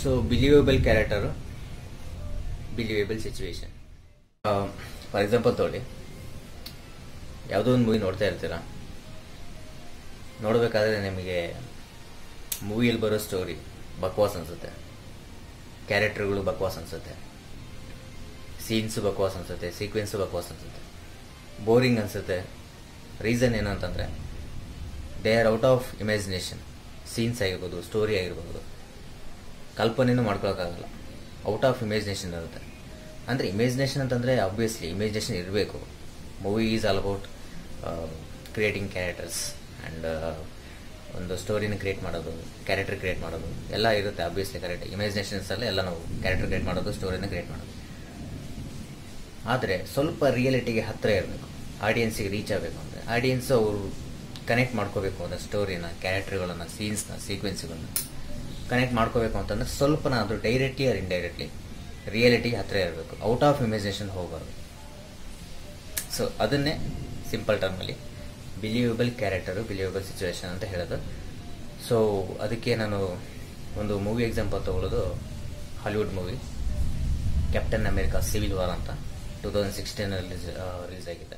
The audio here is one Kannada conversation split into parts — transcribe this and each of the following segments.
So believable character believable situation for example ತಗೊಳ್ಳಿ ಯಾವುದೋ ಒಂದು ಮೂವಿ ನೋಡ್ತಾ ಇರ್ತೀರ ನೋಡಬೇಕಾದ್ರೆ ನಿಮಗೆ ಮೂವಿಯಲ್ಲಿ ಬರೋ ಸ್ಟೋರಿ ಬಕ್ವಾಸ್ ಅನ್ಸುತ್ತೆ ಕ್ಯಾರೆಕ್ಟರ್ಗಳು ಬಕ್ವಾಸ್ ಅನ್ಸುತ್ತೆ ಸೀನ್ಸು ಬಕ್ವಾಸ್ ಅನ್ಸುತ್ತೆ ಸೀಕ್ವೆನ್ಸು ಬಕ್ವಾಸ್ ಅನ್ಸುತ್ತೆ ಬೋರಿಂಗ್ ಅನ್ಸುತ್ತೆ ರೀಸನ್ ಏನು ಅಂತಂದರೆ they are out of imagination scenes ಆಗಿರ್ಬೋದು ಸ್ಟೋರಿ ಆಗಿರ್ಬೋದು ಕಲ್ಪನೆನೂ ಮಾಡ್ಕೊಳಕ್ಕಾಗಲ್ಲ ಔಟ್ ಆಫ್ ಇಮೇಜಿನೇಷನ್ ಇರುತ್ತೆ ಅಂದರೆ ಇಮೇಜಿನೇಷನ್ ಅಂತಂದರೆ ಆಬ್ವಿಯಸ್ಲಿ ಇಮೇಜಿನೇಷನ್ ಇರಬೇಕು movie is all about creating characters and ಒಂದು ಸ್ಟೋರಿನ ಕ್ರಿಯೇಟ್ ಮಾಡೋದು ಕ್ಯಾರೆಕ್ಟರ್ ಕ್ರಿಯೇಟ್ ಮಾಡೋದು ಎಲ್ಲ ಇರುತ್ತೆ ಆಬ್ವಿಯಸ್ಲಿ ಕರೆಕ್ಟ್ ಇಮೇಜಿನೇಷನ್ಸಲ್ಲೇ ಎಲ್ಲ ನಾವು ಕ್ಯಾರೆಕ್ಟರ್ ಕ್ರಿಯೇಟ್ ಮಾಡೋದು ಸ್ಟೋರಿನ ಕ್ರಿಯೇಟ್ ಮಾಡೋದು ಆದರೆ ಸ್ವಲ್ಪ ರಿಯಾಲಿಟಿಗೆ ಹತ್ತಿರ ಇರಬೇಕು ಆಡಿಯನ್ಸಿಗೆ ರೀಚ್ ಆಗಬೇಕು ಅಂದರೆ ಆಡಿಯನ್ಸ್ ಅವರು ಕನೆಕ್ಟ್ ಮಾಡ್ಕೋಬೇಕು ಅಂದರೆ ಸ್ಟೋರಿನ ಕ್ಯಾರೆಕ್ಟರ್ಗಳನ್ನು ಸೀನ್ಸ್ನ ಸೀಕ್ವೆನ್ಸ್ಗಳನ್ನ ಕನೆಕ್ಟ್ ಮಾಡ್ಕೋಬೇಕು ಅಂತಂದ್ರೆ ಸ್ವಲ್ಪನಾದರೂ ಡೈರೆಕ್ಟ್ಲಿ ಆರ್ ಇಂಡೈರೆಕ್ಟ್ಲಿ ರಿಯಾಲಿಟಿಗೆ ಹತ್ತಿರ ಇರಬೇಕು ಔಟ್ ಆಫ್ ಇಮೇಜಿನೇಷನ್ ಹೋಗಬಾರ್ದು ಸೊ ಅದನ್ನೇ ಸಿಂಪಲ್ ಟರ್ಮಲ್ಲಿ ಬಿಲಿಯಬಲ್ ಕ್ಯಾರೆಕ್ಟರು ಬಿಲಿಯಬಲ್ ಸಿಚುವೇಶನ್ ಅಂತ ಹೇಳೋದು ಸೊ ಅದಕ್ಕೆ ನಾನು ಒಂದು ಮೂವಿ ಎಕ್ಸಾಂಪಲ್ ತಗೊಳ್ಳೋದು Hollywood movie Captain America civil War ಅಂತ ಟೂ ತೌಸಂಡ್ ಸಿಕ್ಸ್ಟೀನಲ್ಲಿ ರಿಲೀಸ್ ಆಗಿದೆ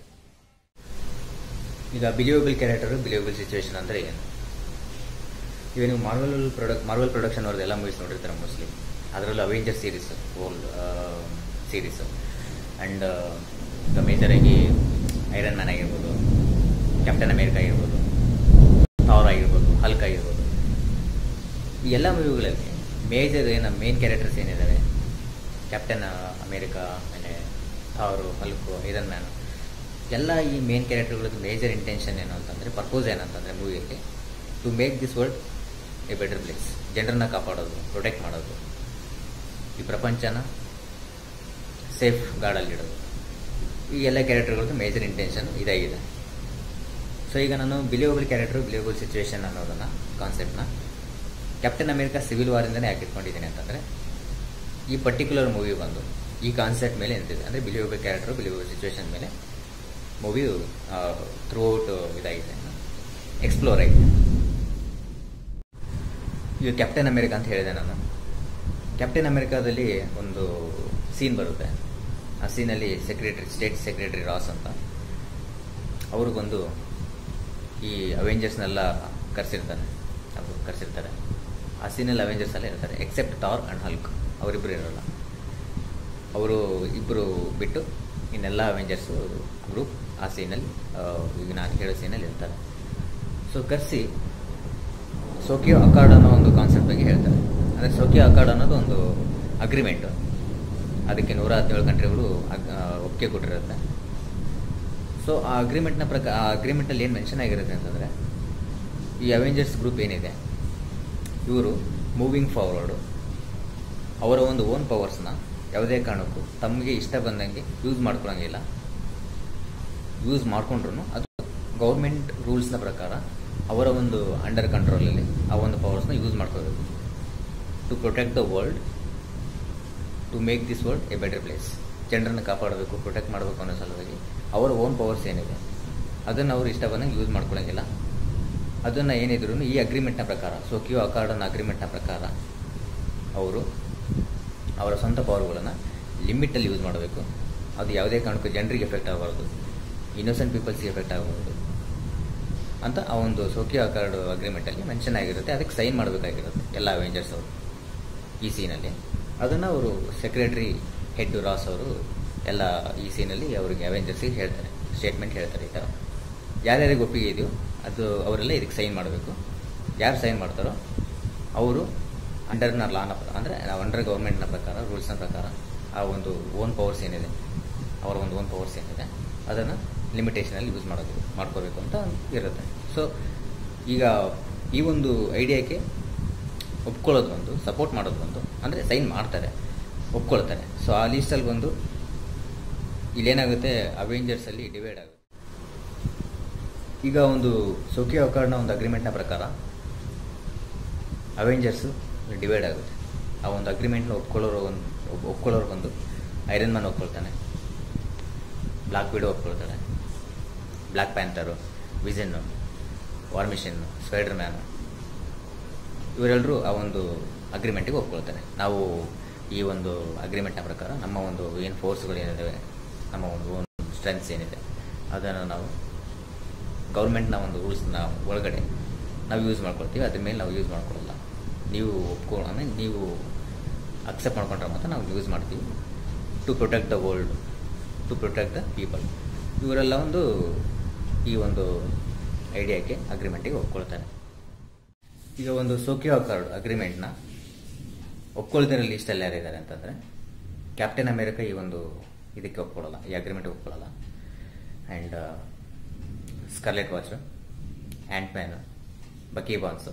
ಈಗ ಬಿಲಿಯಬಲ್ ಕ್ಯಾರೆಕ್ಟರು ಬಿಲಿಯಬಲ್ ಸಿಚುವೇಶನ್ ಅಂದರೆ ಏನು ಈಗ ನೀವು ಮಾರ್ವಲ್ ಪ್ರೊಡಕ್ಟ್ ಮಾರ್ವಲ್ ಪ್ರೊಡಕ್ಷನ್ ಅವ್ರದ್ದು ಎಲ್ಲ ಮೂವೀಸ್ ನೋಡಿರ್ತಾರೆ ಮೋಸ್ಟ್ಲಿ ಅದರಲ್ಲೂ Avenger series all series and ಈಗ ಮೇಜರಾಗಿ ಐರನ್ ಮ್ಯಾನ್ ಆಗಿರ್ಬೋದು ಕ್ಯಾಪ್ಟನ್ ಅಮೇರಿಕಾ ಆಗಿರ್ಬೋದು ಥಾರ್ ಆಗಿರ್ಬೋದು ಹಲ್ಕ್ ಆಗಿರ್ಬೋದು ಈ ಎಲ್ಲ ಮೂವಿಗಳಲ್ಲಿ ಮೇಜರ್ ಏನು ಮೇನ್ ಕ್ಯಾರೆಕ್ಟರ್ಸ್ ಏನಿದ್ದಾರೆ ಕ್ಯಾಪ್ಟನ್ ಅಮೇರಿಕಾ ಆಮೇಲೆ ಥಾರು ಹಲ್ಕು ಐರನ್ ಮ್ಯಾನ್ ಎಲ್ಲ ಈ ಮೇನ್ ಕ್ಯಾರೆಕ್ಟರ್ಗಳದ್ದು ಮೇಜರ್ ಇಂಟೆನ್ಷನ್ ಏನು ಅಂತಂದರೆ ಪರ್ಪೋಸ್ ಏನಂತಂದರೆ ಮೂವಿಯಲ್ಲಿ to make this world a better place ಜನರನ್ನ ಕಾಪಾಡೋದು ಪ್ರೊಟೆಕ್ಟ್ ಮಾಡೋದು ಈ ಪ್ರಪಂಚನ ಸೇಫ್ ಗಾರ್ಡಲ್ಲಿಡೋದು ಈ ಎಲ್ಲ ಕ್ಯಾರೆಕ್ಟರ್ಗಳದ್ದು ಮೇಜರ್ ಇಂಟೆನ್ಷನ್ ಇದಾಗಿದೆ ಸೊ ಈಗ ನಾನು ಬಿಲಿಯಬಲ್ ಕ್ಯಾರೆಕ್ಟರ್ ಬಿಲಿಯಬಲ್ ಸಿಚುವೇಶನ್ ಅನ್ನೋದನ್ನು ಕಾನ್ಸೆಪ್ಟ್ನ ಕ್ಯಾಪ್ಟನ್ ಅಮೇರಿಕಾ ಸಿವಿಲ್ ವಾರಿಂದನೇ ಯಾಕೆ ಇಟ್ಕೊಂಡಿದ್ದೀನಿ ಅಂತಂದರೆ ಈ ಪರ್ಟಿಕ್ಯುಲರ್ ಮೂವಿ ಬಂದು ಈ ಕಾನ್ಸೆಪ್ಟ್ ಮೇಲೆ ನಿಂತಿದೆ ಅಂದರೆ ಬಿಲಿಯಬಲ್ ಕ್ಯಾರೆಕ್ಟರ್ ಬಿಲಿಯಬಲ್ ಸಿಚುವೇಶನ್ ಮೇಲೆ ಮೂವಿಯು ಥ್ರೂ ಔಟ್ ಇದಾಗಿದೆ ಎಕ್ಸ್ಪ್ಲೋರ್ ಆಗಿದೆ ಈಗ ಕ್ಯಾಪ್ಟನ್ ಅಮೆರಿಕಾ ಅಂತ ಹೇಳಿದೆ ನಾನು ಕ್ಯಾಪ್ಟನ್ ಅಮೆರಿಕಾದಲ್ಲಿ ಒಂದು ಸೀನ್ ಬರುತ್ತೆ ಆ ಸೀನಲ್ಲಿ ಸೆಕ್ರೆಟರಿ ಸ್ಟೇಟ್ ಸೆಕ್ರೆಟರಿ ರಾಸ್ ಅಂತ ಅವ್ರಿಗೊಂದು ಈ ಅವೆಂಜರ್ಸ್ನೆಲ್ಲ ಕರೆಸಿರ್ತಾರೆ ಅವರು ಕರೆಸಿರ್ತಾರೆ ಆ ಸೀನಲ್ಲಿ ಅವೆಂಜರ್ಸ್ ಎಲ್ಲ ಇರ್ತಾರೆ ಎಕ್ಸೆಪ್ಟ್ ಟಾರ್ ಆ್ಯಂಡ್ ಹಲ್ಕ್ ಅವರಿಬ್ಬರು ಇರೋಲ್ಲ ಅವರು ಇಬ್ಬರು ಬಿಟ್ಟು ಇನ್ನೆಲ್ಲ ಅವೆಂಜರ್ಸು ಗ್ರೂಪ್ ಆ ಸೀನಲ್ಲಿ ಈಗ ನಾನು ಹೇಳೋ ಸೀನಲ್ಲಿ ಇರ್ತಾರೆ ಸೊ ಕರೆಸಿ ಸೋಕಿಯೋ ಅಕಾರ್ಡ್ ಅನ್ನೋ ಒಂದು ಕಾನ್ಸೆಪ್ಟ್ ಬಗ್ಗೆ ಹೇಳ್ತಾರೆ ಅಂದರೆ ಸೋಕಿಯೋ ಅಕಾರ್ಡ್ ಅನ್ನೋದು ಒಂದು ಅಗ್ರಿಮೆಂಟು ಅದಕ್ಕೆ ನೂರ ಹದಿನೇಳು ಕಂಟ್ರಿಗಳು ಒಪ್ಪಿಗೆ ಕೊಟ್ಟಿರುತ್ತೆ ಸೊ ಆ ಅಗ್ರಿಮೆಂಟ್ನ ಪ್ರಕಾರ ಆ ಅಗ್ರಿಮೆಂಟಲ್ಲಿ ಏನು ಮೆನ್ಷನ್ ಆಗಿರುತ್ತೆ ಅಂತಂದರೆ ಈ ಅವೆಂಜರ್ಸ್ ಗ್ರೂಪ್ ಏನಿದೆ ಇವರು ಮೂವಿಂಗ್ ಫಾರ್ವರ್ಡು ಅವರ ಒಂದು ಓನ್ ಪವರ್ಸ್ನ ಯಾವುದೇ ಕಾರಣಕ್ಕೂ ತಮಗೆ ಇಷ್ಟ ಬಂದಂಗೆ ಯೂಸ್ ಮಾಡ್ಕೊಳಂಗಿಲ್ಲ ಯೂಸ್ ಮಾಡ್ಕೊಂಡ್ರು ಅದು ಗೌರ್ಮೆಂಟ್ ರೂಲ್ಸ್ನ ಪ್ರಕಾರ ಅವರ ಒಂದು ಅಂಡರ್ ಕಂಟ್ರೋಲಲ್ಲಿ ಆ ಒಂದು ಪವರ್ಸ್ನ ಯೂಸ್ ಮಾಡ್ಕೋಬೇಕು to protect the world to make this world a better place ಜನರನ್ನು ಕಾಪಾಡಬೇಕು ಪ್ರೊಟೆಕ್ಟ್ ಮಾಡಬೇಕು ಅನ್ನೋ ಸಲುವಾಗಿ ಅವರ ಓನ್ ಪವರ್ಸ್ ಏನಿದೆ ಅದನ್ನು ಅವರು ಇಷ್ಟ ಬಂದಂಗೆ ಯೂಸ್ ಮಾಡ್ಕೊಳಂಗಿಲ್ಲ ಅದನ್ನು ಏನಿದ್ರು ಈ ಅಗ್ರಿಮೆಂಟ್ನ ಪ್ರಕಾರ ಸೋಕಿಯೋ ಅಕಾರ್ಡ್ ಅನ್ನೋ ಅಗ್ರಿಮೆಂಟ್ನ ಪ್ರಕಾರ ಅವರು ಅವರ ಸ್ವಂತ ಪವರ್ಗಳನ್ನು ಲಿಮಿಟಲ್ಲಿ ಯೂಸ್ ಮಾಡಬೇಕು ಅದು ಯಾವುದೇ ಕಾರಣಕ್ಕೂ ಜನರಿಗೆ ಎಫೆಕ್ಟ್ ಆಗಬಾರ್ದು ಇನ್ನೋಸೆಂಟ್ ಪೀಪಲ್ಸ್ಗೆ ಎಫೆಕ್ಟ್ ಆಗಬಾರ್ದು ಅಂತ ಆ ಒಂದು ಸೋಕಿಯೋ ಅಕಾರ್ಡ್ ಅಗ್ರಿಮೆಂಟಲ್ಲಿ ಮೆನ್ಷನ್ ಆಗಿರುತ್ತೆ ಅದಕ್ಕೆ ಸೈನ್ ಮಾಡಬೇಕಾಗಿರುತ್ತೆ ಎಲ್ಲ ಅವೆಂಜರ್ಸ್ ಅವರು ಈ ಸೀನಲ್ಲಿ ಅದನ್ನು ಅವರು ಸೆಕ್ರೆಟರಿ ಹೆಡ್ ರಾಸ್ ಅವರು ಎಲ್ಲ ಈ ಸೀನಲ್ಲಿ ಅವರಿಗೆ ಅವೆಂಜರ್ಸಿಗೆ ಹೇಳ್ತಾರೆ ಸ್ಟೇಟ್ಮೆಂಟ್ ಹೇಳ್ತಾರೆ ಈ ಥರ ಯಾರ್ಯಾರಿಗೆ ಒಪ್ಪಿಗೆ ಇದೆಯೋ ಅದು ಅವರೆಲ್ಲ ಇದಕ್ಕೆ ಸೈನ್ ಮಾಡಬೇಕು ಯಾರು ಸೈನ್ ಮಾಡ್ತಾರೋ ಅವರು ಅಂಡರ್ನ ಲಾನ ಅಂದರೆ ಅಂಡರ್ ಗೌರ್ಮೆಂಟ್ನ ಪ್ರಕಾರ ರೂಲ್ಸ್ನ ಪ್ರಕಾರ ಆ ಒಂದು ಓನ್ ಪವರ್ಸ್ ಏನಿದೆ ಅವರ ಒಂದು ಓನ್ ಪವರ್ಸ್ ಏನಿದೆ ಅದನ್ನು ಲಿಮಿಟೇಷನಲ್ಲಿ ಯೂಸ್ ಮಾಡೋದು ಮಾಡ್ಕೋಬೇಕು ಅಂತ ಇರುತ್ತೆ ಸೊ ಈಗ ಈ ಒಂದು ಐಡಿಯಾಕ್ಕೆ ಒಪ್ಕೊಳ್ಳೋದು ಒಂದು ಸಪೋರ್ಟ್ ಮಾಡೋದು ಒಂದು ಅಂದರೆ ಸೈನ್ ಮಾಡ್ತಾರೆ ಒಪ್ಕೊಳ್ತಾರೆ ಸೊ ಆ ಲೀಸ್ಟಲ್ಲಿ ಬಂದು ಇಲ್ಲೇನಾಗುತ್ತೆ ಅವೆಂಜರ್ಸಲ್ಲಿ ಡಿವೈಡ್ ಆಗುತ್ತೆ ಈಗ ಒಂದು ಸೋಕಿಯೋ ಅಕಾರ್ಡ್ನ ಒಂದು ಅಗ್ರಿಮೆಂಟ್ನ ಪ್ರಕಾರ ಅವೆಂಜರ್ಸು ಡಿವೈಡ್ ಆಗುತ್ತೆ ಆ ಒಂದು ಅಗ್ರಿಮೆಂಟ್ನ ಒಪ್ಕೊಳ್ಳೋರು ಒಂದು ಒಪ್ಕೊಳ್ಳೋರು ಬಂದು ಐರನ್ ಮ್ಯಾನ್ ಒಪ್ಕೊಳ್ತಾನೆ ಬ್ಲಾಕ್ ವಿಡೋ ಒಪ್ಕೊಳ್ತಾಳೆ Black Panther Vision War Machine Spider Man ಇವರೆಲ್ಲರೂ ಆ ಒಂದು ಅಗ್ರಿಮೆಂಟಿಗೆ ಒಪ್ಕೊಳ್ತಾರೆ ನಾವು ಈ ಒಂದು ಅಗ್ರಿಮೆಂಟ್ನ ಪ್ರಕಾರ ನಮ್ಮ ಒಂದು ಏನು ಫೋರ್ಸ್ಗಳು ಏನಿದ್ದಾವೆ ನಮ್ಮ ಒಂದು ಓನ್ ಸ್ಟ್ರೆಂತ್ಸ್ ಏನಿದೆ ಅದನ್ನು ನಾವು ಗೌರ್ಮೆಂಟ್ನ ಒಂದು ರೂಲ್ಸ್ನ ಒಳಗಡೆ ನಾವು ಯೂಸ್ ಮಾಡ್ಕೊಳ್ತೀವಿ ಅದ್ರ ಮೇಲೆ ನಾವು ಯೂಸ್ ಮಾಡ್ಕೊಳ್ಳಲ್ಲ ನೀವು ಒಪ್ಕೊ ಅಂದರೆ ನೀವು ಅಕ್ಸೆಪ್ಟ್ ಮಾಡ್ಕೊಂಡ್ರೆ ಮಾತ್ರ ನಾವು ಯೂಸ್ ಮಾಡ್ತೀವಿ to protect the world to protect the people ಇವರೆಲ್ಲ ಒಂದು ಈ ಒಂದು ಐಡಿಯಾಕ್ಕೆ ಅಗ್ರಿಮೆಂಟಿಗೆ ಒಪ್ಕೊಳ್ತಾರೆ ಈಗ ಒಂದು ಸೋಕಿಯೋ ಅಕಾರ್ಡ್ ಅಗ್ರಿಮೆಂಟ್ನ ಒಪ್ಕೊಳ್ದಿರೋ ಲಿಸ್ಟಲ್ಲಿ ಯಾರಿದ್ದಾರೆ ಅಂತಂದರೆ ಕ್ಯಾಪ್ಟನ್ ಅಮೇರಿಕಾ ಈ ಒಂದು ಇದಕ್ಕೆ ಒಪ್ಕೊಳ್ಳಲ್ಲ ಈ ಅಗ್ರಿಮೆಂಟ್ಗೆ ಒಪ್ಕೊಳ್ಳಲ್ಲ and Scarlett Witch Ant Man Bucky Barnes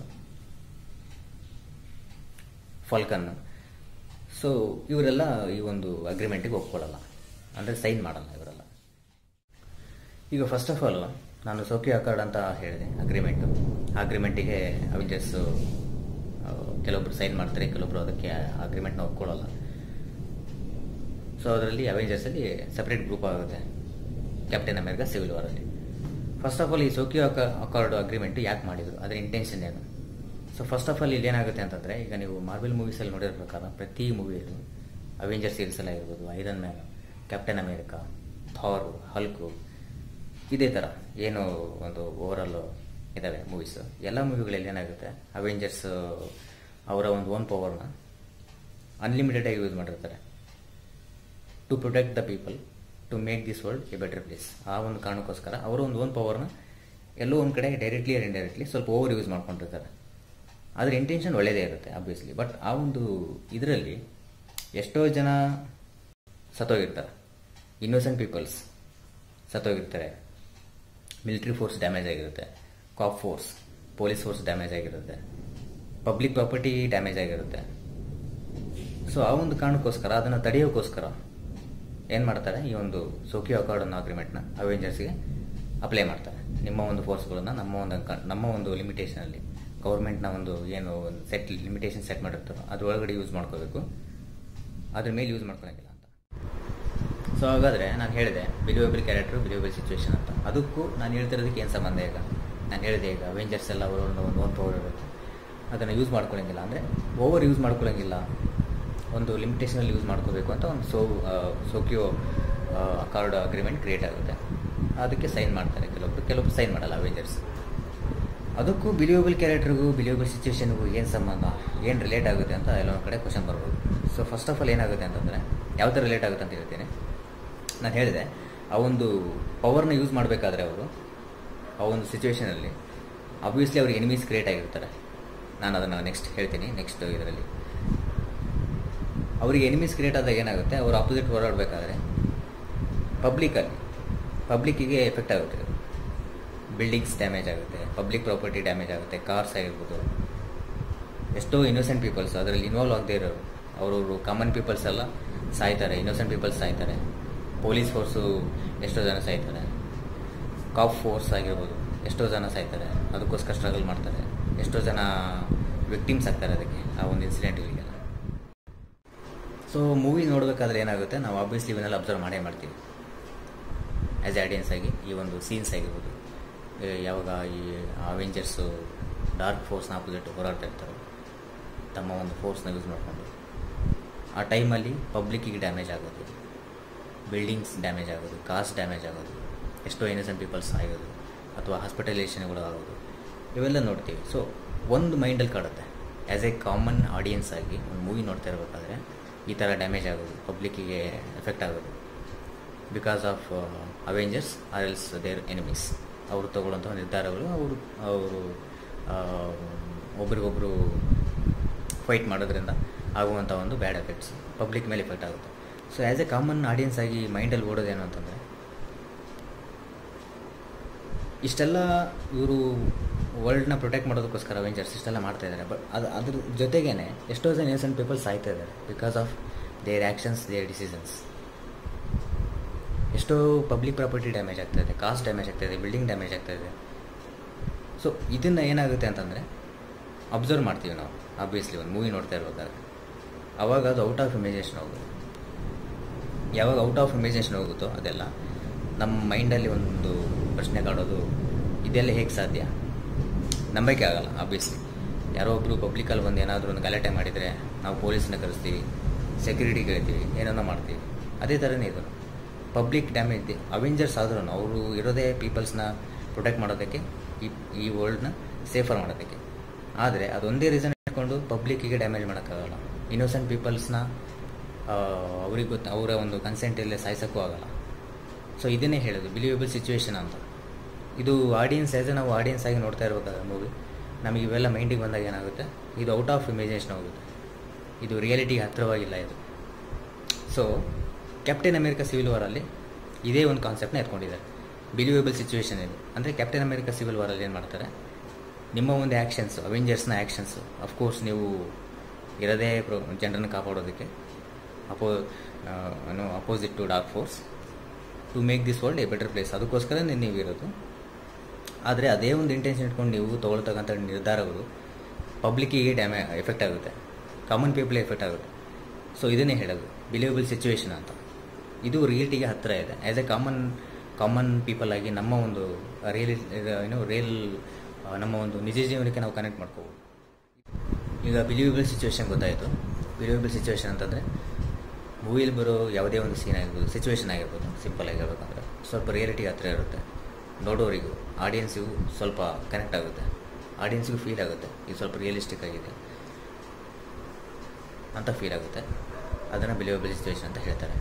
Falcon so ಇವರೆಲ್ಲ ಈ ಒಂದು ಅಗ್ರಿಮೆಂಟಿಗೆ ಒಪ್ಕೊಳ್ಳಲ್ಲ ಅಂದರೆ ಸೈನ್ ಮಾಡಲ್ಲ ಇವರೆಲ್ಲ ಈಗ ಫಸ್ಟ್ ಆಫ್ ಆಲ್ ನಾನು ಸೋಕಿಯೋ ಅಕಾರ್ಡ್ ಅಂತ ಹೇಳಿದೆ ಅಗ್ರಿಮೆಂಟು ಆ ಅಗ್ರಿಮೆಂಟಿಗೆ ಅವಿಂಜರ್ಸ್ ಕೆಲವೊಬ್ರು ಸೈನ್ ಮಾಡ್ತಾರೆ ಕೆಲವೊಬ್ರು ಅದಕ್ಕೆ ಅಗ್ರಿಮೆಂಟ್ನ ಒಪ್ಕೊಳ್ಳಲ್ಲ ಸೊ ಅದರಲ್ಲಿ ಅವೆಂಜರ್ಸಲ್ಲಿ ಸಪ್ರೇಟ್ ಗ್ರೂಪ್ ಆಗುತ್ತೆ ಕ್ಯಾಪ್ಟನ್ ಅಮೇರಿಕಾ ಸಿವಿಲ್ ವಾರಲ್ಲಿ ಫಸ್ಟ್ ಆಫ್ ಆಲ್ ಈ ಸೋಕಿಯೋ ಅಕ ಅಕಾರ್ಡ್ ಅಗ್ರಿಮೆಂಟ್ ಯಾಕೆ ಮಾಡಿದರು ಅದರ ಇಂಟೆನ್ಷನ್ ಏನು ಸೊ ಫಸ್ಟ್ ಆಫ್ ಆಲ್ ಇಲ್ಲಿ ಏನಾಗುತ್ತೆ ಅಂತಂದರೆ ಈಗ ನೀವು ಮಾರ್ವೆಲ್ ಮೂವೀಸಲ್ಲಿ ನೋಡಿರೋ ಪ್ರಕಾರ ಪ್ರತಿ ಮೂವಿಯಲ್ಲೂ ಅವೆಂಜರ್ ಸೀರೀಸ್ ಎಲ್ಲ ಇರ್ಬೋದು Iron Man Captain America Thor Hulk ಇದೇ ಥರ ಏನು ಒಂದು ಓವರಾಲ್ ಇದ್ದಾವೆ ಮೂವೀಸ್ ಎಲ್ಲ ಮೂವಿಗಳಲ್ಲಿ ಏನಾಗುತ್ತೆ ಅವೆಂಜರ್ಸ್ ಅವರ ಒಂದು ಓನ್ ಪವರ್ನ ಅನ್ಲಿಮಿಟೆಡಾಗಿ ಯೂಸ್ ಮಾಡಿರ್ತಾರೆ to protect the people to make this world a better place ಆ ಒಂದು ಕಾರಣಕ್ಕೋಸ್ಕರ ಅವರ ಒಂದು ಓನ್ ಪವರ್ನ ಎಲ್ಲೋ ಒಂದು ಕಡೆ ಡೈರೆಕ್ಟ್ಲಿ ಆರ್ ಇಂಡೈರೆಕ್ಟ್ಲಿ ಸ್ವಲ್ಪ ಓವರ್ ಯೂಸ್ ಮಾಡ್ಕೊಂಡಿರ್ತಾರೆ ಅದರ ಇಂಟೆನ್ಷನ್ ಒಳ್ಳೆಯದೇ ಇರುತ್ತೆ ಆಬ್ವಿಯಸ್ಲಿ ಬಟ್ ಆ ಒಂದು ಇದರಲ್ಲಿ ಎಷ್ಟೋ ಜನ ಸತ್ತೋಗಿರ್ತಾರೆ ಇನ್ನೋಸೆಂಟ್ ಪೀಪಲ್ಸ್ ಸತ್ತೋಗಿರ್ತಾರೆ ಮಿಲಿಟ್ರಿ ಫೋರ್ಸ್ ಡ್ಯಾಮೇಜ್ ಆಗಿರುತ್ತೆ cop force police force damage ಆಗಿರುತ್ತೆ ಪಬ್ಲಿಕ್ ಪ್ರಾಪರ್ಟಿ ಡ್ಯಾಮೇಜ್ ಆಗಿರುತ್ತೆ ಸೊ ಆ ಒಂದು ಕಾರಣಕ್ಕೋಸ್ಕರ ಅದನ್ನು ತಡೆಯೋಕ್ಕೋಸ್ಕರ ಏನು ಮಾಡ್ತಾರೆ ಈ ಒಂದು ಸೋಕಿಯೋ ಅಕಾರ್ಡ್ ಅನ್ನೋ ಅಗ್ರಿಮೆಂಟ್ನ ಅವೆಂಜರ್ಸ್ಗೆ ಅಪ್ಲೈ ಮಾಡ್ತಾರೆ ನಿಮ್ಮ ಒಂದು ಫೋರ್ಸ್ಗಳನ್ನು ನಮ್ಮ ಒಂದು ಕ- ನಮ್ಮ ಒಂದು ಲಿಮಿಟೇಷನಲ್ಲಿ ಗೌರ್ಮೆಂಟ್ನ ಒಂದು ಏನು ಒಂದು ಸೆಟ್ ಲಿಮಿಟೇಷನ್ ಸೆಟ್ ಮಾಡಿರ್ತಾರೋ ಅದ್ರೊಳಗಡೆ ಯೂಸ್ ಮಾಡ್ಕೋಬೇಕು ಅದ್ರ ಮೇಲೆ ಯೂಸ್ ಮಾಡ್ಕೊಳಂಗಿಲ್ಲ ಅಂತ ಸೊ ಹಾಗಾದರೆ ನಾನು ಹೇಳಿದೆ ಬಿಲಿಯಬಲ್ ಕ್ಯಾರೆಕ್ಟರ್ ಬಿಲಿಯಬಲ್ ಸಿಚುವೇಶನ್ ಅಂತ ಅದಕ್ಕೂ ನಾನು ಹೇಳ್ತಿರೋದಕ್ಕೆ ಏನು ಸಂಬಂಧ ಈಗ ನಾನು ಹೇಳಿದೆ ಈಗ ಅವೆಂಜರ್ಸ್ ಎಲ್ಲ ಅವರೊಂದು ಒಂದು ಓನ್ ಪವರ್ ಇರುತ್ತೆ ಅದನ್ನು ಯೂಸ್ ಮಾಡ್ಕೊಳಂಗಿಲ್ಲ ಅಂದರೆ ಓವರ್ ಯೂಸ್ ಮಾಡ್ಕೊಳಂಗಿಲ್ಲ ಒಂದು ಲಿಮಿಟೇಷನಲ್ಲಿ ಯೂಸ್ ಮಾಡ್ಕೋಬೇಕು ಅಂತ ಒಂದು so Sokovia Accord agreement create ಆಗುತ್ತೆ ಅದಕ್ಕೆ ಸೈನ್ ಮಾಡ್ತಾರೆ ಕೆಲವೊಬ್ರು ಕೆಲವೊಬ್ರು ಸೈನ್ ಮಾಡಲ್ಲ ಅವೆಂಜರ್ಸ್ ಅದಕ್ಕೂ ಬಿಲಿಯಬಲ್ ಕ್ಯಾರೆಕ್ಟರ್ಗೂ ಬಿಲಿಯಬಲ್ ಸಿಚುವೇಶನ್ಗೂ ಏನು ಸಂಬಂಧ ಏನು ರಿಲೇಟ್ ಆಗುತ್ತೆ ಅಂತ ಎಲ್ಲ ಒಂದು ಕಡೆ ಕ್ವಶನ್ ಬರ್ಬೋದು ಸೊ ಫಸ್ಟ್ ಆಫ್ ಆಲ್ ಏನಾಗುತ್ತೆ ಅಂತಂದರೆ ಯಾವ ಥರ ರಿಲೇಟ್ ಆಗುತ್ತೆ ಅಂತ ಹೇಳ್ತೀನಿ ನಾನು ಹೇಳಿದೆ ಆ ಒಂದು ಪವರ್ನ ಯೂಸ್ ಮಾಡಬೇಕಾದ್ರೆ ಅವರು ಆ ಒಂದು ಸಿಚುವೇಶನಲ್ಲಿ ಆಬ್ವಿಯಸ್ಲಿ ಅವ್ರಿಗೆ ಎನಿಮೀಸ್ ಕ್ರಿಯೇಟ್ ಆಗಿರ್ತಾರೆ ನಾನು ಅದನ್ನು ನೆಕ್ಸ್ಟ್ ಹೇಳ್ತೀನಿ ನೆಕ್ಸ್ಟ್ ಇದರಲ್ಲಿ ಅವರಿಗೆ ಎನಿಮೀಸ್ ಕ್ರಿಯೇಟ್ ಆದಾಗ ಏನಾಗುತ್ತೆ ಅವರು ಆಪೋಸಿಟ್ ಹೋರಾಡಬೇಕಾದ್ರೆ ಪಬ್ಲಿಕಲ್ಲಿ ಪಬ್ಲಿಕ್ಕಿಗೆ ಎಫೆಕ್ಟ್ ಆಗುತ್ತೆ ಇದು. ಬಿಲ್ಡಿಂಗ್ಸ್ ಡ್ಯಾಮೇಜ್ ಆಗುತ್ತೆ ಪಬ್ಲಿಕ್ ಪ್ರಾಪರ್ಟಿ ಡ್ಯಾಮೇಜ್ ಆಗುತ್ತೆ ಕಾರ್ಸ್ ಆಗಿರ್ಬೋದು ಎಷ್ಟೋ ಇನ್ನೋಸೆಂಟ್ ಪೀಪಲ್ಸ್ ಅದರಲ್ಲಿ ಇನ್ವಾಲ್ವ್ ಆಗದೆ ಇರೋರು ಅವರವರು ಕಾಮನ್ ಪೀಪಲ್ಸ್ ಎಲ್ಲ ಸಾಯ್ತಾರೆ ಇನ್ನೋಸೆಂಟ್ ಪೀಪಲ್ಸ್ ಸಾಯ್ತಾರೆ ಪೊಲೀಸ್ ಫೋರ್ಸು ಎಷ್ಟೋ ಜನ ಸಾಯ್ತಾರೆ ಕಾಪ್ ಫೋರ್ಸ್ ಆಗಿರ್ಬೋದು ಎಷ್ಟೋ ಜನ ಸಾಯ್ತಾರೆ ಅದಕ್ಕೋಸ್ಕರ ಸ್ಟ್ರಗಲ್ ಮಾಡ್ತಾರೆ ಎಷ್ಟೋ ಜನ ವಿಕ್ಟಿಮ್ಸ್ ಆಗ್ತಾರೆ ಅದಕ್ಕೆ ಆ ಒಂದು ಇನ್ಸಿಡೆಂಟ್ಗಳಿಗೆಲ್ಲ ಸೊ ಮೂವಿ ನೋಡಬೇಕಾದ್ರೆ ಏನಾಗುತ್ತೆ ನಾವು ಆಬ್ವಿಯಸ್ಲಿ ಇವನ್ನೆಲ್ಲ ಅಬ್ಸರ್ವ್ ಮಾಡೇ ಮಾಡ್ತೀವಿ ಆ್ಯಸ್ ಆಡಿಯನ್ಸ್ ಆಗಿ ಈ ಒಂದು ಸೀನ್ಸ್ ಆಗಿರ್ಬೋದು ಏ, ಯಾವಾಗ ಈ ಅವೆಂಜರ್ಸು ಡಾರ್ಕ್ ಫೋರ್ಸ್ನ ಆಪೋಸಿಟ್ ಹೋರಾಡ್ತಾ ಇರ್ತಾರೆ ತಮ್ಮ ಒಂದು ಫೋರ್ಸ್ನ ಯೂಸ್ ಮಾಡಿಕೊಂಡು ಆ ಟೈಮಲ್ಲಿ ಪಬ್ಲಿಕ್ಕಿಗೆ ಡ್ಯಾಮೇಜ್ ಆಗೋದು ಬಿಲ್ಡಿಂಗ್ಸ್ ಡ್ಯಾಮೇಜ್ ಆಗೋದು ಕಾರ್ಸ್ ಡ್ಯಾಮೇಜ್ ಆಗೋದು ಎಷ್ಟೋ ಇನ್ನಸೆಂಟ್ ಪೀಪಲ್ಸ್ ಆಗೋದು ಅಥವಾ ಹಾಸ್ಪಿಟಲೈಸೇಷನ್ಗಳು ಆಗೋದು ಇವೆಲ್ಲ ನೋಡ್ತೀವಿ ಸೊ ಒಂದು ಮೈಂಡಲ್ಲಿ ಕಾಡುತ್ತೆ ಆ್ಯಸ್ ಎ ಕಾಮನ್ ಆಡಿಯನ್ಸ್ ಆಗಿ ಒಂದು ಮೂವಿ ನೋಡ್ತಾ ಇರಬೇಕಾದ್ರೆ ಈ ಥರ ಡ್ಯಾಮೇಜ್ ಆಗೋದು ಪಬ್ಲಿಕ್ಕಿಗೆ ಎಫೆಕ್ಟ್ ಆಗೋದು because of Avengers or else their enemies ಅವರು ತಗೊಳ್ಳೋಂಥ ನಿರ್ಧಾರಗಳು ಅವರು ಅವರು ಒಬ್ರಿಗೊಬ್ಬರು ಫೈಟ್ ಮಾಡೋದ್ರಿಂದ ಆಗುವಂಥ ಒಂದು ಬ್ಯಾಡ್ ಎಫೆಕ್ಟ್ಸ್ ಪಬ್ಲಿಕ್ ಮೇಲೆ ಎಫೆಕ್ಟ್ ಆಗುತ್ತೆ so as a common audience ಆಗಿ ಮೈಂಡಲ್ಲಿ ಓಡೋದೇನು ಅಂತಂದರೆ ಇಷ್ಟೆಲ್ಲ ಇವರು ವರ್ಲ್ಡ್ನ ಪ್ರೊಟೆಕ್ಟ್ ಮಾಡೋದಕ್ಕೋಸ್ಕರ ಅವೆಂಜರ್ಸ್ ಇಷ್ಟೆಲ್ಲ ಮಾಡ್ತಾ ಇದ್ದಾರೆ ಬಟ್ ಅದು ಅದ್ರ ಜೊತೆಗೇನೆ ಎಷ್ಟೋ ಜನ ಇನ್ನಸೆಂಟ್ ಪೀಪಲ್ ಸಾಯ್ತಾ ಇದ್ದಾರೆ because of their actions their decisions ಎಷ್ಟೋ ಪಬ್ಲಿಕ್ ಪ್ರಾಪರ್ಟಿ ಡ್ಯಾಮೇಜ್ ಆಗ್ತಾಯಿದೆ ಕಾಸ್ಟ್ ಡ್ಯಾಮೇಜ್ ಆಗ್ತಾಯಿದೆ ಬಿಲ್ಡಿಂಗ್ ಡ್ಯಾಮೇಜ್ ಆಗ್ತಾಯಿದೆ ಸೊ ಇದನ್ನು ಏನಾಗುತ್ತೆ ಅಂತಂದರೆ ಅಬ್ಸರ್ವ್ ಮಾಡ್ತೀವಿ ನಾವು ಆಬ್ವಿಯಸ್ಲಿ ಒಂದು ಮೂವಿ ನೋಡ್ತಾ ಇರ್ಬೇಕಾದ್ರೆ ಅವಾಗ ಅದು ಔಟ್ ಆಫ್ ಇಮೇಜಿನೇಷನ್ ಹೋಗುತ್ತೆ ಯಾವಾಗ ಔಟ್ ಆಫ್ ಇಮೇಜಿನೇಷನ್ ಹೋಗುತ್ತೋ ಅದೆಲ್ಲ ನಮ್ಮ ಮೈಂಡಲ್ಲಿ ಒಂದು ಪ್ರಶ್ನೆ ಕಾಡೋದು ಇದೆಲ್ಲ ಹೇಗೆ ಸಾಧ್ಯ ನಂಬಕ್ಕೆ ಆಗಲ್ಲ ಆಬ್ವಿಯಸ್ಲಿ ಯಾರೋ ಒಬ್ಬರು ಪಬ್ಲಿಕಲ್ಲಿ ಬಂದು ಏನಾದರೂ ಒಂದು ಗಲಾಟೆ ಮಾಡಿದರೆ ನಾವು ಪೊಲೀಸನ್ನ ಕರೆಸ್ತೀವಿ ಸೆಕ್ಯೂರಿಟಿ ಕೇಳ್ತೀವಿ ಏನನ್ನ ಮಾಡ್ತೀವಿ ಅದೇ ಥರನೇ ಇದು ಪಬ್ಲಿಕ್ ಡ್ಯಾಮೇಜ್ ಅವೆಂಜರ್ಸ್ ಆದ್ರೂ ಅವರು ಇರೋದೇ ಪೀಪಲ್ಸ್ನ ಪ್ರೊಟೆಕ್ಟ್ ಮಾಡೋದಕ್ಕೆ ಈ ಈ ವರ್ಲ್ಡ್ನ ಸೇಫರ್ ಮಾಡೋದಕ್ಕೆ ಆದರೆ ಅದೊಂದೇ ರೀಸನ್ ಇಟ್ಕೊಂಡು ಪಬ್ಲಿಕ್ಕಿಗೆ ಡ್ಯಾಮೇಜ್ ಮಾಡೋಕ್ಕಾಗಲ್ಲ ಇನ್ನೋಸೆಂಟ್ ಪೀಪಲ್ಸ್ನ ಅವ್ರಿಗೆ ಗೊತ್ತು ಅವರ ಒಂದು ಕನ್ಸೆಂಟ್ ಇಲ್ಲೇ ಸಾಯಿಸೋಕ್ಕೂ ಆಗಲ್ಲ ಸೊ ಇದನ್ನೇ ಹೇಳೋದು ಬಿಲಿಯಬಲ್ ಸಿಚುವೇಶನ್ ಅಂತ ಇದು ಆಡಿಯನ್ಸ್ ಆ್ಯಸ್ ನಾವು ಆಡಿಯನ್ಸ್ ಆಗಿ ನೋಡ್ತಾ ಇರಬೇಕಾದ ಮೂವಿ ನಮಗೆ ಇವೆಲ್ಲ ಮೈಂಡಿಗೆ ಬಂದಾಗ ಏನಾಗುತ್ತೆ ಇದು ಔಟ್ ಆಫ್ ಇಮೇಜಿನೇಷನ್ ಹೋಗುತ್ತೆ ಇದು ರಿಯಾಲಿಟಿಗೆ ಹತ್ತಿರವಾಗಿಲ್ಲ ಇದು ಸೊ ಕ್ಯಾಪ್ಟನ್ ಅಮೆರಿಕಾ ಸಿವಿಲ್ ವಾರಲ್ಲಿ ಇದೇ ಒಂದು ಕಾನ್ಸೆಪ್ಟ್ನ ಎತ್ಕೊಂಡಿದ್ದಾರೆ ಬಿಲಿಯಬಲ್ ಸಿಚುವೇಶನ್ ಇದು ಅಂದರೆ ಕ್ಯಾಪ್ಟನ್ ಅಮೆರಿಕಾ ಸಿವಿಲ್ ವಾರಲ್ಲಿ ಏನು ಮಾಡ್ತಾರೆ ನಿಮ್ಮ ಒಂದು ಆ್ಯಕ್ಷನ್ಸ್ ಅವೆಂಜರ್ಸ್ನ ಆ್ಯಕ್ಷನ್ಸು ಅಫ್ಕೋರ್ಸ್ ನೀವು ಇರೋದೇ ಪ್ರೋ ಜನರನ್ನು ಕಾಪಾಡೋದಕ್ಕೆ ಅಪೋ ಏನು opposite to dark force to make this world a better place ಅದಕ್ಕೋಸ್ಕರ ನೀವು ಇರೋದು ಆದರೆ ಅದೇ ಒಂದು ಇಂಟೆನ್ಷನ್ ಇಟ್ಕೊಂಡು ನೀವು ತೊಗೊಳ್ತಕ್ಕಂಥ ನಿರ್ಧಾರಗಳು ಪಬ್ಲಿಕ್ಕಿಗೆ ಡ್ಯಾಮೇ ಎಫೆಕ್ಟ್ ಆಗುತ್ತೆ ಕಾಮನ್ ಪೀಪಲ್ ಎಫೆಕ್ಟ್ ಆಗುತ್ತೆ ಸೊ ಇದನ್ನೇ ಹೇಳೋದು ಬಿಲಿಯಬಲ್ ಸಿಚುವೇಶನ್ ಅಂತ ಇದು ರಿಯಲಿಟಿಗೆ ಹತ್ತಿರ ಇದೆ as a common common people ಆಗಿ ನಮ್ಮ ಒಂದು ರಿಯಲಿ ಏನು ರಿಯಲ್ ನಮ್ಮ ಒಂದು ನಿಜ ಜೀವನಕ್ಕೆ ನಾವು ಕನೆಕ್ಟ್ ಮಾಡ್ಕೋಬೋದು ಈಗ ಬಿಲಿಯಬಲ್ ಸಿಚುವೇಶನ್ ಗೊತ್ತಾಯಿತು ಬಿಲಿಯಬಲ್ ಸಿಚುವೇಶನ್ ಅಂತಂದರೆ ಮೂವಿಲಿ ಬರೋ ಯಾವುದೇ ಒಂದು ಸೀನ್ ಆಗಿರ್ಬೋದು ಸಿಚುವೇಶನ್ ಆಗಿರ್ಬೋದು ಸಿಂಪಲ್ ಆಗಿ ಹೇಳ್ಬೇಕಂದ್ರೆ ಸ್ವಲ್ಪ ರಿಯಾಲಿಟಿ ಹತ್ರ ಇರುತ್ತೆ ನೋಡೋರಿಗೂ ಆಡಿಯನ್ಸಿಗೂ ಸ್ವಲ್ಪ ಕನೆಕ್ಟ್ ಆಗುತ್ತೆ ಆಡಿಯನ್ಸಿಗೂ ಫೀಲ್ ಆಗುತ್ತೆ ಇದು ಸ್ವಲ್ಪ ರಿಯಲಿಸ್ಟಿಕ್ ಆಗಿದೆ ಅಂತ ಫೀಲ್ ಆಗುತ್ತೆ ಅದನ್ನು ಬಿಲಿಯಬಲ್ ಸಿಚುವೇಶನ್ ಅಂತ ಹೇಳ್ತಾರೆ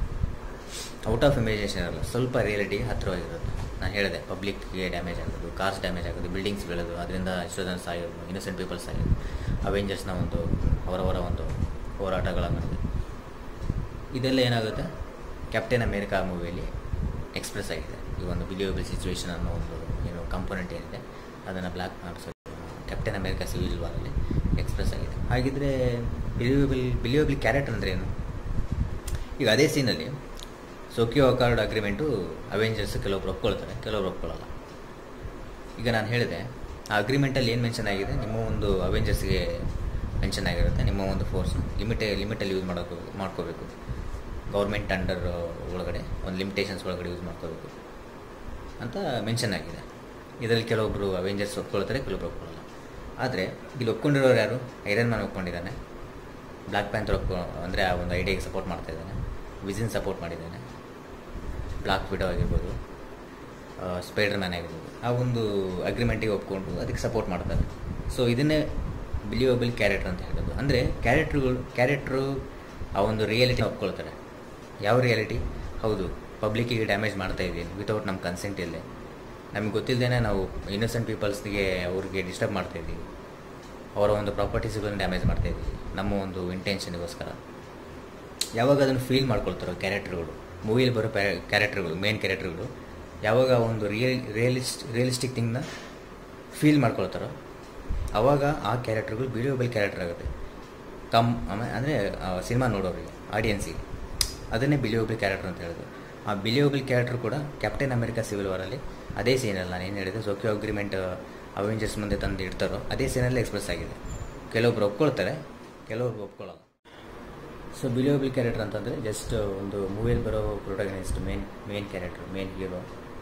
ಔಟ್ ಆಫ್ ಇಮೇಜಿನೇಷನ್ ಇರಲ್ಲ ಸ್ವಲ್ಪ ರಿಯಾಲಿಟಿ ಹತ್ತಿರವಾಗಿರುತ್ತೆ ನಾನು ಹೇಳಿದೆ ಪಬ್ಲಿಕ್ಗೆ ಡ್ಯಾಮೇಜ್ ಆಗೋದು ಕಾರ್ಸ್ ಡ್ಯಾಮೇಜ್ ಆಗೋದು ಬಿಲ್ಡಿಂಗ್ಸ್ ಬೀಳೋದು ಅದರಿಂದ ಎಷ್ಟೋ ಜನ ಸಾಯೋದು ಇನ್ನೋಸೆಂಟ್ ಪೀಪಲ್ಸ್ ಸಾಯೋದು ಅವೆಂಜರ್ಸ್ನ ಒಂದು ಅವರವರ ಒಂದು ಹೋರಾಟಗಳಾಗುತ್ತೆ ಇದೆಲ್ಲ ಏನಾಗುತ್ತೆ ಕ್ಯಾಪ್ಟನ್ ಅಮೇರಿಕಾ ಮೂವಿಯಲ್ಲಿ ಎಕ್ಸ್ಪ್ರೆಸ್ ಆಗಿದೆ ಈ ಒಂದು ಬಿಲಿಯಬಲ್ ಸಿಚುವೇಶನ್ ಅನ್ನೋ ಒಂದು ಏನು ಕಂಪೋನೆಂಟ್ ಏನಿದೆ ಅದನ್ನು black sorry Captain America Civil ವಾರಲ್ಲಿ ಎಕ್ಸ್ಪ್ರೆಸ್ ಆಗಿದೆ ಹಾಗಿದ್ರೆ ಬಿಲಿಯಬಲ್ ಬಿಲಿಯಬಲ್ ಕ್ಯಾರೆಕ್ಟರ್ ಅಂದರೆ ಏನು ಈಗ ಅದೇ ಸೀನಲ್ಲಿ ಸೋಕಿಯೋ ಅಕಾರ್ಡ್ ಅಗ್ರಿಮೆಂಟು ಅವೆಂಜರ್ಸ್ ಕೆಲವೊಬ್ರು ಒಪ್ಕೊಳ್ತಾರೆ ಕೆಲವೊಬ್ರು ಒಪ್ಕೊಳ್ಳಲ್ಲ ಈಗ ನಾನು ಹೇಳಿದೆ ಆ ಅಗ್ರಿಮೆಂಟಲ್ಲಿ ಏನು ಮೆನ್ಷನ್ ಆಗಿದೆ ನಿಮ್ಮ ಒಂದು ಅವೆಂಜರ್ಸ್ಗೆ ಮೆನ್ಷನ್ ಆಗಿರುತ್ತೆ ನಿಮ್ಮ ಒಂದು ಫೋರ್ಸ್ನ ಲಿಮಿಟೇ ಲಿಮಿಟಲ್ಲಿ ಯೂಸ್ ಮಾಡೋದು ಮಾಡ್ಕೋಬೇಕು ಗೌರ್ಮೆಂಟ್ ಅಂಡರ್ ಒಳಗಡೆ ಒಂದು ಲಿಮಿಟೇಷನ್ಸ್ ಒಳಗಡೆ ಯೂಸ್ ಮಾಡ್ಕೋಬೇಕು ಅಂತ ಮೆನ್ಷನ್ ಆಗಿದೆ ಇದರಲ್ಲಿ ಕೆಲವೊಬ್ಬರು ಅವೆಂಜರ್ಸ್ ಒಪ್ಕೊಳ್ತಾರೆ ಕೆಲವೊಬ್ರು ಒಪ್ಕೊಳ್ಳಲ್ಲ ಆದರೆ ಇಲ್ಲಿ ಒಪ್ಕೊಂಡಿರೋರು ಯಾರು ಐರನ್ ಮ್ಯಾನ್ ಒಪ್ಕೊಂಡಿದ್ದಾನೆ ಬ್ಲ್ಯಾಕ್ ಪ್ಯಾಂಥರ್ ಒಪ್ಕೊ ಅಂದರೆ ಆ ಒಂದು ಐಡಿಯಾಗೆ ಸಪೋರ್ಟ್ ಮಾಡ್ತಾ ಇದ್ದಾನೆ ವಿಸಿನ್ ಸಪೋರ್ಟ್ ಮಾಡಿದ್ದಾನೆ ಬ್ಲಾಕ್ ವಿಡೋ ಆಗಿರ್ಬೋದು ಸ್ಪೈಡರ್ ಮ್ಯಾನ್ ಆಗಿರ್ಬೋದು ಆ ಒಂದು ಅಗ್ರಿಮೆಂಟಿಗೆ ಒಪ್ಕೊಂಡು ಅದಕ್ಕೆ ಸಪೋರ್ಟ್ ಮಾಡ್ತಾರೆ ಸೊ ಇದನ್ನೇ ಬಿಲಿಯಬಲ್ ಕ್ಯಾರೆಕ್ಟರ್ ಅಂತ ಹೇಳೋದು ಅಂದರೆ ಕ್ಯಾರೆಕ್ಟ್ರುಗಳು ಕ್ಯಾರೆಕ್ಟ್ರು ಆ ಒಂದು ರಿಯಾಲಿಟಿ ಒಪ್ಕೊಳ್ತಾರೆ ಯಾವ ರಿಯಾಲಿಟಿ ಹೌದು ಪಬ್ಲಿಕ್ಕಿಗೆ ಡ್ಯಾಮೇಜ್ ಮಾಡ್ತಾ ಇದ್ದೀನಿ ವಿತೌಟ್ ನಮ್ಮ ಕನ್ಸೆಂಟ್ ಇಲ್ಲೇ ನಮಗೆ ಗೊತ್ತಿಲ್ಲದೇ ನಾವು ಇನ್ನೋಸೆಂಟ್ ಪೀಪಲ್ಸ್ಗೆ ಅವ್ರಿಗೆ ಡಿಸ್ಟರ್ಬ್ ಮಾಡ್ತಾ ಇದ್ದೀವಿ ಅವರ ಒಂದು ಪ್ರಾಪರ್ಟೀಸ್ಗಳನ್ನು ಡ್ಯಾಮೇಜ್ ಮಾಡ್ತಾ ಇದ್ದೀವಿ ನಮ್ಮ ಒಂದು ಇಂಟೆನ್ಷನ್ಗೋಸ್ಕರ ಯಾವಾಗ ಅದನ್ನು ಫೀಲ್ ಮಾಡ್ಕೊಳ್ತಾರೋ ಕ್ಯಾರೆಕ್ಟರ್ಗಳು ಮೂವಿಲಿ ಬರೋ ಪ್ಯಾ ಕ್ಯಾರೆಕ್ಟರ್ಗಳು ಮೇನ್ ಕ್ಯಾರೆಕ್ಟರ್ಗಳು ಯಾವಾಗ ಒಂದು ರಿಯಲ್ ರಿಯಲಿಸ್ಟ್ ರಿಯಲಿಸ್ಟಿಕ್ ಥಿಂಗ್ನ ಫೀಲ್ ಮಾಡ್ಕೊಳ್ತಾರೋ ಆವಾಗ ಆ ಕ್ಯಾರೆಕ್ಟರ್ಗಳು ಬಿಲಿಯಬಲ್ ಕ್ಯಾರೆಕ್ಟರ್ ಆಗುತ್ತೆ ಕಮ್ ಆಮೇಲೆ ಅಂದರೆ ಸಿನಿಮಾ ನೋಡೋರಿಗೆ ಆಡಿಯನ್ಸಿಗೆ ಅದನ್ನೇ ಬಿಲಿಯಬಲ್ ಕ್ಯಾರೆಕ್ಟರ್ ಅಂತ ಹೇಳೋದು ಆ ಬಿಲಿಯಬಲ್ ಕ್ಯಾರೆಕ್ಟರ್ ಕೂಡ ಕ್ಯಾಪ್ಟನ್ ಅಮೆರಿಕಾ ಸಿವಿಲ್ ವಾರಲ್ಲಿ ಅದೇ ಸೀನಲ್ಲಿ ನಾನು ಏನು ಹೇಳಿದೆ ಸೋಕಿಯೋ ಅಗ್ರಿಮೆಂಟ್ ಅವೆಂಜರ್ಸ್ ಮುಂದೆ ತಂದು ಇಡ್ತಾರೋ ಅದೇ ಸೀನಲ್ಲಿ ಎಕ್ಸ್ಪ್ರೆಸ್ ಆಗಿದೆ ಕೆಲವೊಬ್ರು ಒಪ್ಕೊಳ್ತಾರೆ ಕೆಲವೊಬ್ರು ಒಪ್ಕೊಳ್ಳಲ್ಲ ಸೊ ಬಿಲಿಯಬಲ್ ಕ್ಯಾರೆಕ್ಟರ್ ಅಂತಂದರೆ ಜಸ್ಟ್ ಒಂದು ಮೂವಿಯಲ್ಲಿ ಬರೋ protagonist main main character main hero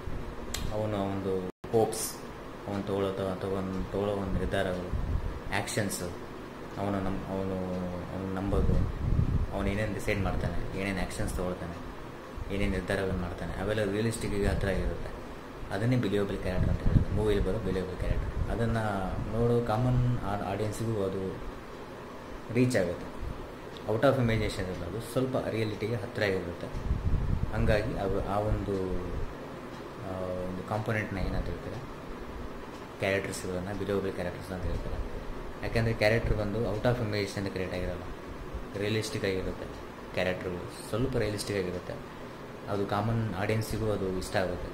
ಅವನ ಒಂದು ಹೋಪ್ಸ್ ಅವನು ತೊಗೊಳ್ಳೋ ತಗೊಂಡು ತೊಗೊಳ್ಳೋ ಒಂದು ನಿರ್ಧಾರಗಳು ಆ್ಯಕ್ಷನ್ಸು ಅವನು ನಮ್ಮ ಅವನು ಅವನು ನಂಬೋದು ಅವನು ಏನೇನು ಡಿಸೈಡ್ ಮಾಡ್ತಾನೆ ಏನೇನು ಆ್ಯಕ್ಷನ್ಸ್ ತೊಗೊಳ್ತಾನೆ ಏನೇನು ನಿರ್ಧಾರಗಳನ್ನು ಮಾಡ್ತಾನೆ ಅವೆಲ್ಲ ರಿಯಲಿಸ್ಟಿಕ್ಕಿಗೆ ಹತ್ರ ಇರುತ್ತೆ ಅದನ್ನೇ ಬಿಲಿಯಬಲ್ ಕ್ಯಾರೆಕ್ಟರ್ ಅಂತ ಹೇಳೋದು ಮೂವಿಲಿ ಬರೋ ಬಿಲಿಯಬಲ್ ಕ್ಯಾರೆಕ್ಟರ್ ಅದನ್ನು ನೋಡೋ ಕಾಮನ್ ಆಡಿಯನ್ಸಿಗೂ ಅದು ರೀಚ್ ಆಗುತ್ತೆ ಔಟ್ ಆಫ್ ಇಮೇಜಿನೇಷನ್ ಇರೋದು ಸ್ವಲ್ಪ ರಿಯಾಲಿಟಿಗೆ ಹತ್ತಿರ ಇರುತ್ತೆ ಹಾಗಾಗಿ ಅವು ಆ ಒಂದು ಒಂದು ಕಾಂಪೊನೆಂಟ್ನ ಏನಂತ ಹೇಳ್ತಾರೆ ಕ್ಯಾರೆಕ್ಟರ್ಸ್ಗಳನ್ನು ಬಿಲಿಯಬಲ್ ಕ್ಯಾರೆಕ್ಟರ್ಸ್ ಅಂತ ಹೇಳ್ತಾರೆ ಯಾಕೆಂದರೆ ಕ್ಯಾರೆಕ್ಟರ್ ಬಂದು ಔಟ್ ಆಫ್ ಇಮೇಜಿನೇಷನ್ ಕ್ರಿಯೇಟ್ ಆಗಿರಲ್ಲ ರಿಯಲಿಸ್ಟಿಕ್ ಆಗಿರುತ್ತೆ ಕ್ಯಾರೆಕ್ಟ್ರುಗಳು ಸ್ವಲ್ಪ ರಿಯಲಿಸ್ಟಿಕ್ ಆಗಿರುತ್ತೆ ಅದು ಕಾಮನ್ ಆಡಿಯನ್ಸಿಗೂ ಅದು ಇಷ್ಟ ಆಗುತ್ತೆ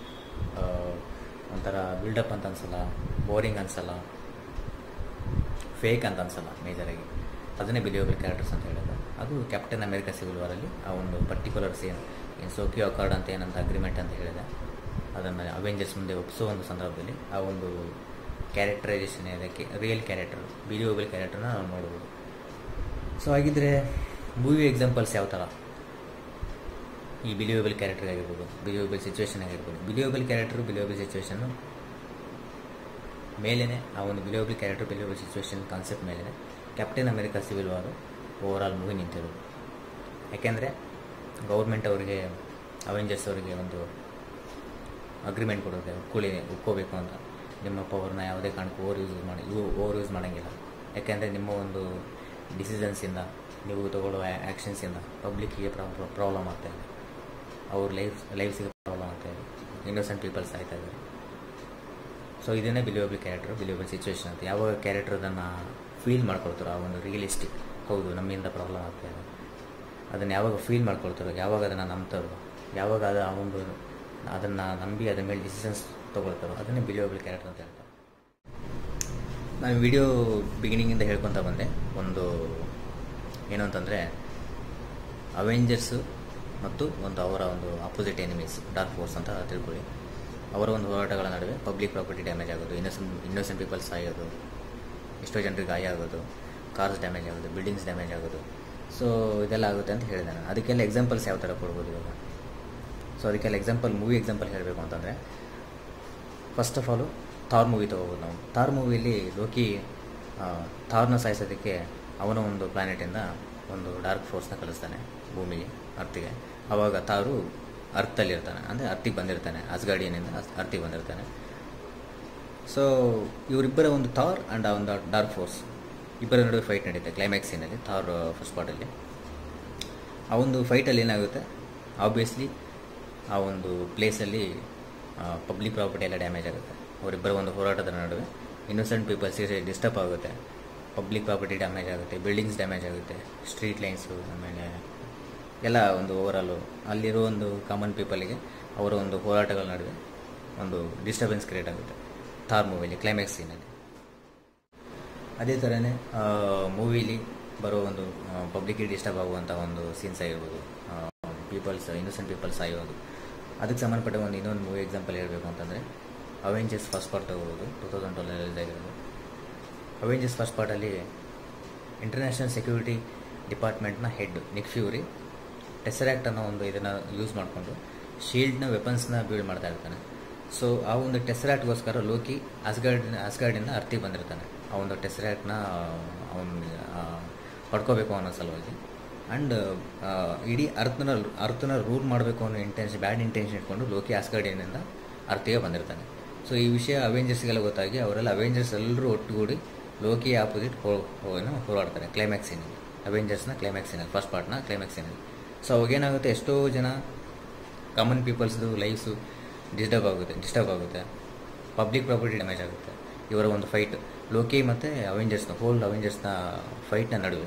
ಒಂಥರ ಬಿಲ್ಡಪ್ ಅಂತ ಅನ್ಸಲ್ಲ ಬೋರಿಂಗ್ ಅನ್ಸಲ್ಲ ಫೇಕ್ ಅಂತ ಅನ್ಸಲ್ಲ ಮೇಜರಾಗಿ ಅದನ್ನೇ ಬಿಲಿಯಬಲ್ ಕ್ಯಾರೆಕ್ಟರ್ಸ್ ಅಂತ ಹೇಳೋದು ಅದು ಕ್ಯಾಪ್ಟನ್ ಅಮೆರಿಕಾ ಸಿವಿಲ್ ವಾರಲ್ಲಿ ಆ ಒಂದು ಪರ್ಟಿಕ್ಯುಲರ್ ಸೀನ್ ಏನು ಸೋಕಿಯೋ ಅಕಾರ್ಡ್ ಅಂತ ಏನಂತ ಅಗ್ರಿಮೆಂಟ್ ಅಂತ ಹೇಳಿದೆ ಅದನ್ನು ಅವೆಂಜರ್ಸ್ ಮುಂದೆ ಒಪ್ಪಿಸೋ ಒಂದು ಸಂದರ್ಭದಲ್ಲಿ ಆ ಒಂದು ಕ್ಯಾರೆಕ್ಟರೈಸೇಷನ್ ಇದಕ್ಕೆ ರಿಯಲ್ ಕ್ಯಾರೆಕ್ಟರ್ ಬಿಲಿಯಬಲ್ ಕ್ಯಾರೆಕ್ಟರ್ನ ನಾವು ನೋಡ್ಬೋದು ಸೊ ಹಾಗಿದ್ರೆ ಮೂವಿ ಎಕ್ಸಾಂಪಲ್ಸ್ ಯಾವ ಥರ ಈ ಬಿಲಿಯಬಲ್ ಕ್ಯಾರೆಕ್ಟರ್ ಆಗಿರ್ಬೋದು ಬಿಲಿಯಬಲ್ ಸಿಚುವೇಶನ್ ಆಗಿರ್ಬೋದು ಬಿಲಿಯಬಲ್ ಕ್ಯಾರೆಕ್ಟರ್ ಬಿಲಿಯಬಲ್ ಸಿಚುವೇಶನ್ನು ಮೇಲೇ ಆ ಒಂದು believable character believable situation concept ಮೇಲೆ Captain America civil war overall movie ನಿಂತಿರೋದು ಯಾಕೆಂದರೆ ಗೌರ್ಮೆಂಟ್ ಅವರಿಗೆ ಅವೆಂಜರ್ಸ್ ಅವರಿಗೆ ಒಂದು ಅಗ್ರಿಮೆಂಟ್ ಕೊಡುತ್ತೆ ಒಕ್ಕೂಳಿ ಒಕ್ಕೋಬೇಕು ಅಂತ ನಿಮ್ಮ ಪವರ್ನ ಯಾವುದೇ ಕಾರಣಕ್ಕೂ ಓವರ್ ಯೂಸ್ ಮಾಡಿ ಇವು ಓವರ್ ಯೂಸ್ ಮಾಡೋಂಗಿಲ್ಲ ಯಾಕೆಂದರೆ ನಿಮ್ಮ ಒಂದು ಡಿಸಿಷನ್ಸಿಂದ ನೀವು ತಗೊಳ್ಳೋ ಆ್ಯಕ್ಷನ್ಸಿಂದ ಪಬ್ಲಿಕ್ಕಿಗೆ ಪ್ರಾಬ್ಲಮ್ ಆಗ್ತಾ ಇದೆ ಅವ್ರ ಲೈಫ್ ಲೈಫ್ಸಿಗೆ ಪ್ರಾಬ್ಲಮ್ ಆಗ್ತಾ ಇದೆ ಇನ್ನೋಸೆಂಟ್ ಪೀಪಲ್ಸ್ ಆಯ್ತಾ ಇದ್ದಾರೆ ಸೊ ಇದನ್ನೇ ಬಿಲಿಯಬಲ್ ಕ್ಯಾರೆಕ್ಟರ್ ಬಿಲಿಯಬಲ್ ಸಿಚುವೇಶನ್ ಅಂತ ಯಾವಾಗ ಕ್ಯಾರೆಕ್ಟರ್ ಅದನ್ನು ಫೀಲ್ ಮಾಡ್ಕೊಳ್ತಾರೋ ಆ ಒಂದು ರಿಯಲಿಸ್ಟಿಕ್ ಹೌದು ನಮ್ಮಿಂದ ಪ್ರಾಬ್ಲಮ್ ಆಗ್ತಾ ಇದೆ ಅದನ್ನು ಯಾವಾಗ ಫೀಲ್ ಮಾಡ್ಕೊಳ್ತಾರೋ ಯಾವಾಗ ಅದನ್ನು ನಂಬ್ತಾರೋ ಯಾವಾಗ ಅದು ಆ ಒಂದು ಅದನ್ನು ನಂಬಿ ಅದ್ರ ಮೇಲೆ ಡಿಸಿಷನ್ಸ್ ತೊಗೊಳ್ತಾರೋ ಅದನ್ನೇ ಬಿಲಿಯಬಲ್ ಕ್ಯಾರೆಕ್ಟರ್ ಅಂತ ಹೇಳ್ತಾರೆ ನಾನು ವಿಡಿಯೋ ಬಿಗಿನಿಂಗಿಂದ ಹೇಳ್ಕೊತ ಬಂದೆ ಒಂದು ಏನು ಅಂತಂದರೆ ಅವೆಂಜರ್ಸು ಮತ್ತು ಒಂದು ಅವರ ಒಂದು ಅಪೋಸಿಟ್ ಎನಿಮೀಸ್ ಡಾರ್ಕ್ ಫೋರ್ಸ್ ಅಂತ ತಿಳ್ಕೊಳ್ಳಿ ಅವರ ಒಂದು ಹೋರಾಟಗಳ ನಡುವೆ ಪಬ್ಲಿಕ್ ಪ್ರಾಪರ್ಟಿ ಡ್ಯಾಮೇಜ್ ಆಗೋದು ಇನ್ನೋಸೆಂಟ್ ಇನ್ನೋಸೆಂಟ್ ಪೀಪಲ್ಸ್ ಸಾಯೋದು ಎಷ್ಟೋ ಜನರಿಗೆ ಗಾಯ ಆಗೋದು ಕಾರ್ಸ್ ಡ್ಯಾಮೇಜ್ ಆಗೋದು ಬಿಲ್ಡಿಂಗ್ಸ್ ಡ್ಯಾಮೇಜ್ ಆಗೋದು ಸೊ ಇದೆಲ್ಲ ಆಗುತ್ತೆ ಅಂತ ಹೇಳಿದೆ ನಾನು ಅದಕ್ಕೆಲ್ಲ ಎಕ್ಸಾಂಪಲ್ಸ್ ಯಾವ ಥರ ಕೊಡ್ಬೋದು ಇವಾಗ ಸೊ ಅದಕ್ಕೆಲ್ಲ ಎಕ್ಸಾಂಪಲ್ ಮೂವಿ ಎಕ್ಸಾಂಪಲ್ ಹೇಳಬೇಕು ಅಂತಂದರೆ first of all Thor movie ತೊಗೋಬೋದು ನಾವು ಥಾರ್ ಮೂವಿಲಿ ಲೋಕಿ ಥಾರ್ನ ಸಾಯಿಸೋದಕ್ಕೆ ಅವನ ಒಂದು ಪ್ಲಾನೆಟಿಂದ ಒಂದು ಡಾರ್ಕ್ ಫೋರ್ಸ್ನ ಕಳಿಸ್ತಾನೆ ಭೂಮಿಗೆ ಅರ್ತಿಗೆ ಆವಾಗ ತಾರು ಅರ್ಥಲ್ಲಿರ್ತಾನೆ ಅಂದರೆ ಅರ್ತಿಗೆ ಬಂದಿರ್ತಾನೆ ಅಸ್ಗಾಡಿಯನಿಂದ ಅರ್ತಿಗೆ ಬಂದಿರ್ತಾನೆ ಸೊ ಇವರಿಬ್ಬರ ಒಂದು ಥಾರ್ ಆ್ಯಂಡ್ ಆ ಒಂದು ಡಾರ್ಕ್ ಫೋರ್ಸ್ ಇಬ್ಬರ ನಡುವೆ ಫೈಟ್ ನಡೀತೆ ಕ್ಲೈಮ್ಯಾಕ್ಸ್ ಸೀನಲ್ಲಿ ಥಾರ್ ಫಸ್ಟ್ ಪಾರ್ಟಲ್ಲಿ ಆ ಒಂದು ಫೈಟಲ್ಲಿ ಏನಾಗುತ್ತೆ ಆಬ್ವಿಯಸ್ಲಿ ಆ ಒಂದು ಪ್ಲೇಸಲ್ಲಿ ಪಬ್ಲಿಕ್ ಪ್ರಾಪರ್ಟಿ ಎಲ್ಲ ಡ್ಯಾಮೇಜ್ ಆಗುತ್ತೆ ಅವರಿಬ್ಬರ ಒಂದು ಹೋರಾಟದ ನಡುವೆ ಇನ್ನೋಸೆಂಟ್ ಪೀಪಲ್ಸಿಗೆ ಡಿಸ್ಟರ್ಬ್ ಆಗುತ್ತೆ ಪಬ್ಲಿಕ್ ಪ್ರಾಪರ್ಟಿ ಡ್ಯಾಮೇಜ್ ಆಗುತ್ತೆ ಬಿಲ್ಡಿಂಗ್ಸ್ ಡ್ಯಾಮೇಜ್ ಆಗುತ್ತೆ ಸ್ಟ್ರೀಟ್ ಲೈನ್ಸು ಆಮೇಲೆ ಎಲ್ಲ ಒಂದು ಓವರಾಲು ಅಲ್ಲಿರೋ ಒಂದು ಕಾಮನ್ ಪೀಪಲಿಗೆ ಅವರ ಒಂದು ಹೋರಾಟಗಳ ನಡುವೆ ಒಂದು ಡಿಸ್ಟರ್ಬೆನ್ಸ್ ಕ್ರಿಯೇಟ್ ಆಗುತ್ತೆ ಥಾರ್ ಮೂವಿಲಿ ಕ್ಲೈಮ್ಯಾಕ್ಸ್ ಸೀನಲ್ಲಿ ಅದೇ ಥರನೇ ಮೂವಿಲಿ ಬರೋ ಒಂದು ಪಬ್ಲಿಕ್ಗೆ ಡಿಸ್ಟರ್ಬ್ ಆಗುವಂಥ ಒಂದು ಸೀನ್ಸ್ ಆಗಿರ್ಬೋದು ಪೀಪಲ್ಸ್ ಇನ್ನೋಸೆಂಟ್ ಪೀಪಲ್ಸ್ ಆಗಿರೋದು ಅದಕ್ಕೆ ಸಂಬಂಧಪಟ್ಟ ಒಂದು ಇನ್ನೊಂದು ಮೂವಿ ಎಕ್ಸಾಂಪಲ್ ಹೇಳಬೇಕು ಅಂತಂದರೆ ಅವೆಂಜರ್ಸ್ ಫಸ್ಟ್ ಪಾರ್ಟ್ ತಗೋಬೋದು ಟೂ ತೌಸಂಡ್ ಟ್ವೆಲ್ ರಿಲೀಸ್ ಆಗಿರೋದು ಅವೆಂಜರ್ಸ್ ಫಸ್ಟ್ ಪಾರ್ಟಲ್ಲಿ ಇಂಟರ್ನ್ಯಾಷನಲ್ ಸೆಕ್ಯೂರಿಟಿ ಡಿಪಾರ್ಟ್ಮೆಂಟ್ನ ಹೆಡ್ ನಿಕ್ ಫ್ಯೂರಿ ಟೆಸರಾಕ್ಟ್ ಅನ್ನೋ ಒಂದು ಇದನ್ನು ಯೂಸ್ ಮಾಡಿಕೊಂಡು ಶೀಲ್ಡ್ನ ವೆಪನ್ಸ್ನ ಬಿಲ್ಡ್ ಮಾಡ್ತಾ ಇರ್ತಾನೆ ಸೊ ಆ ಒಂದು ಟೆಸರಾಕ್ಟ್ಗೋಸ್ಕರ ಲೋಕಿ ಅಸ್ಗಾರ್ಡ್ ಅಸ್ಗಾರ್ಡಿಂದ ಅರ್ತಿಗೆ ಬಂದಿರ್ತಾನೆ ಆ ಒಂದು ಟೆಸರಾಕ್ಟ್ನ ಅವನು ಪಡ್ಕೋಬೇಕು ಅನ್ನೋ ಸಲುವಾಗಿ ಆ್ಯಂಡ್ ಇಡೀ ಅರ್ಥನ ಅರ್ಥನ ರೂಲ್ ಮಾಡಬೇಕು ಅನ್ನೋ ಇಂಟೆನ್ಷನ್ ಬ್ಯಾಡ್ ಇಂಟೆನ್ಷನ್ ಇಟ್ಕೊಂಡು ಲೋಕಿ ಆಸ್ಗಾರ್ಡಿನಿಂದ ಅರ್ಥಿಗೆ ಬಂದಿರ್ತಾನೆ ಸೊ ಈ ವಿಷಯ ಅವೆಂಜರ್ಸ್ಗೆಲ್ಲ ಗೊತ್ತಾಗಿ ಅವರೆಲ್ಲ ಅವೆಂಜರ್ಸ್ ಎಲ್ಲರೂ ಒಟ್ಟುಗೂಡಿ ಲೋಕಿ ಆಪೋಸಿಟ್ ಹೋ ಏನೋ ಹೋರಾಡ್ತಾರೆ ಕ್ಲೈಮ್ಯಾಕ್ಸಿನಲ್ಲಿ ಅವೆಂಜರ್ಸ್ನ ಕ್ಲೈಮ್ಯಾಕ್ಸಿನಲ್ಲಿ ಫಸ್ಟ್ ಪಾರ್ಟ್ನ ಕ್ಲೈಮ್ಯಾಕ್ಸಿನಲ್ಲಿ ಸೊ ಅವಾಗೇನಾಗುತ್ತೆ ಎಷ್ಟೋ ಜನ ಕಾಮನ್ ಪೀಪಲ್ಸ್ದು ಲೈಫ್ಸು ಡಿಸ್ಟರ್ಬ್ ಆಗುತ್ತೆ ಡಿಸ್ಟರ್ಬ್ ಆಗುತ್ತೆ ಪಬ್ಲಿಕ್ ಪ್ರಾಪರ್ಟಿ ಡ್ಯಾಮೇಜ್ ಆಗುತ್ತೆ ಇವರ ಒಂದು ಫೈಟ್ ಲೋಕಿ ಮತ್ತು ಅವೆಂಜರ್ಸ್ನ ಹೋಲ್ ಅವೆಂಜರ್ಸ್ನ ಫೈಟ್ನ ನಡುವೆ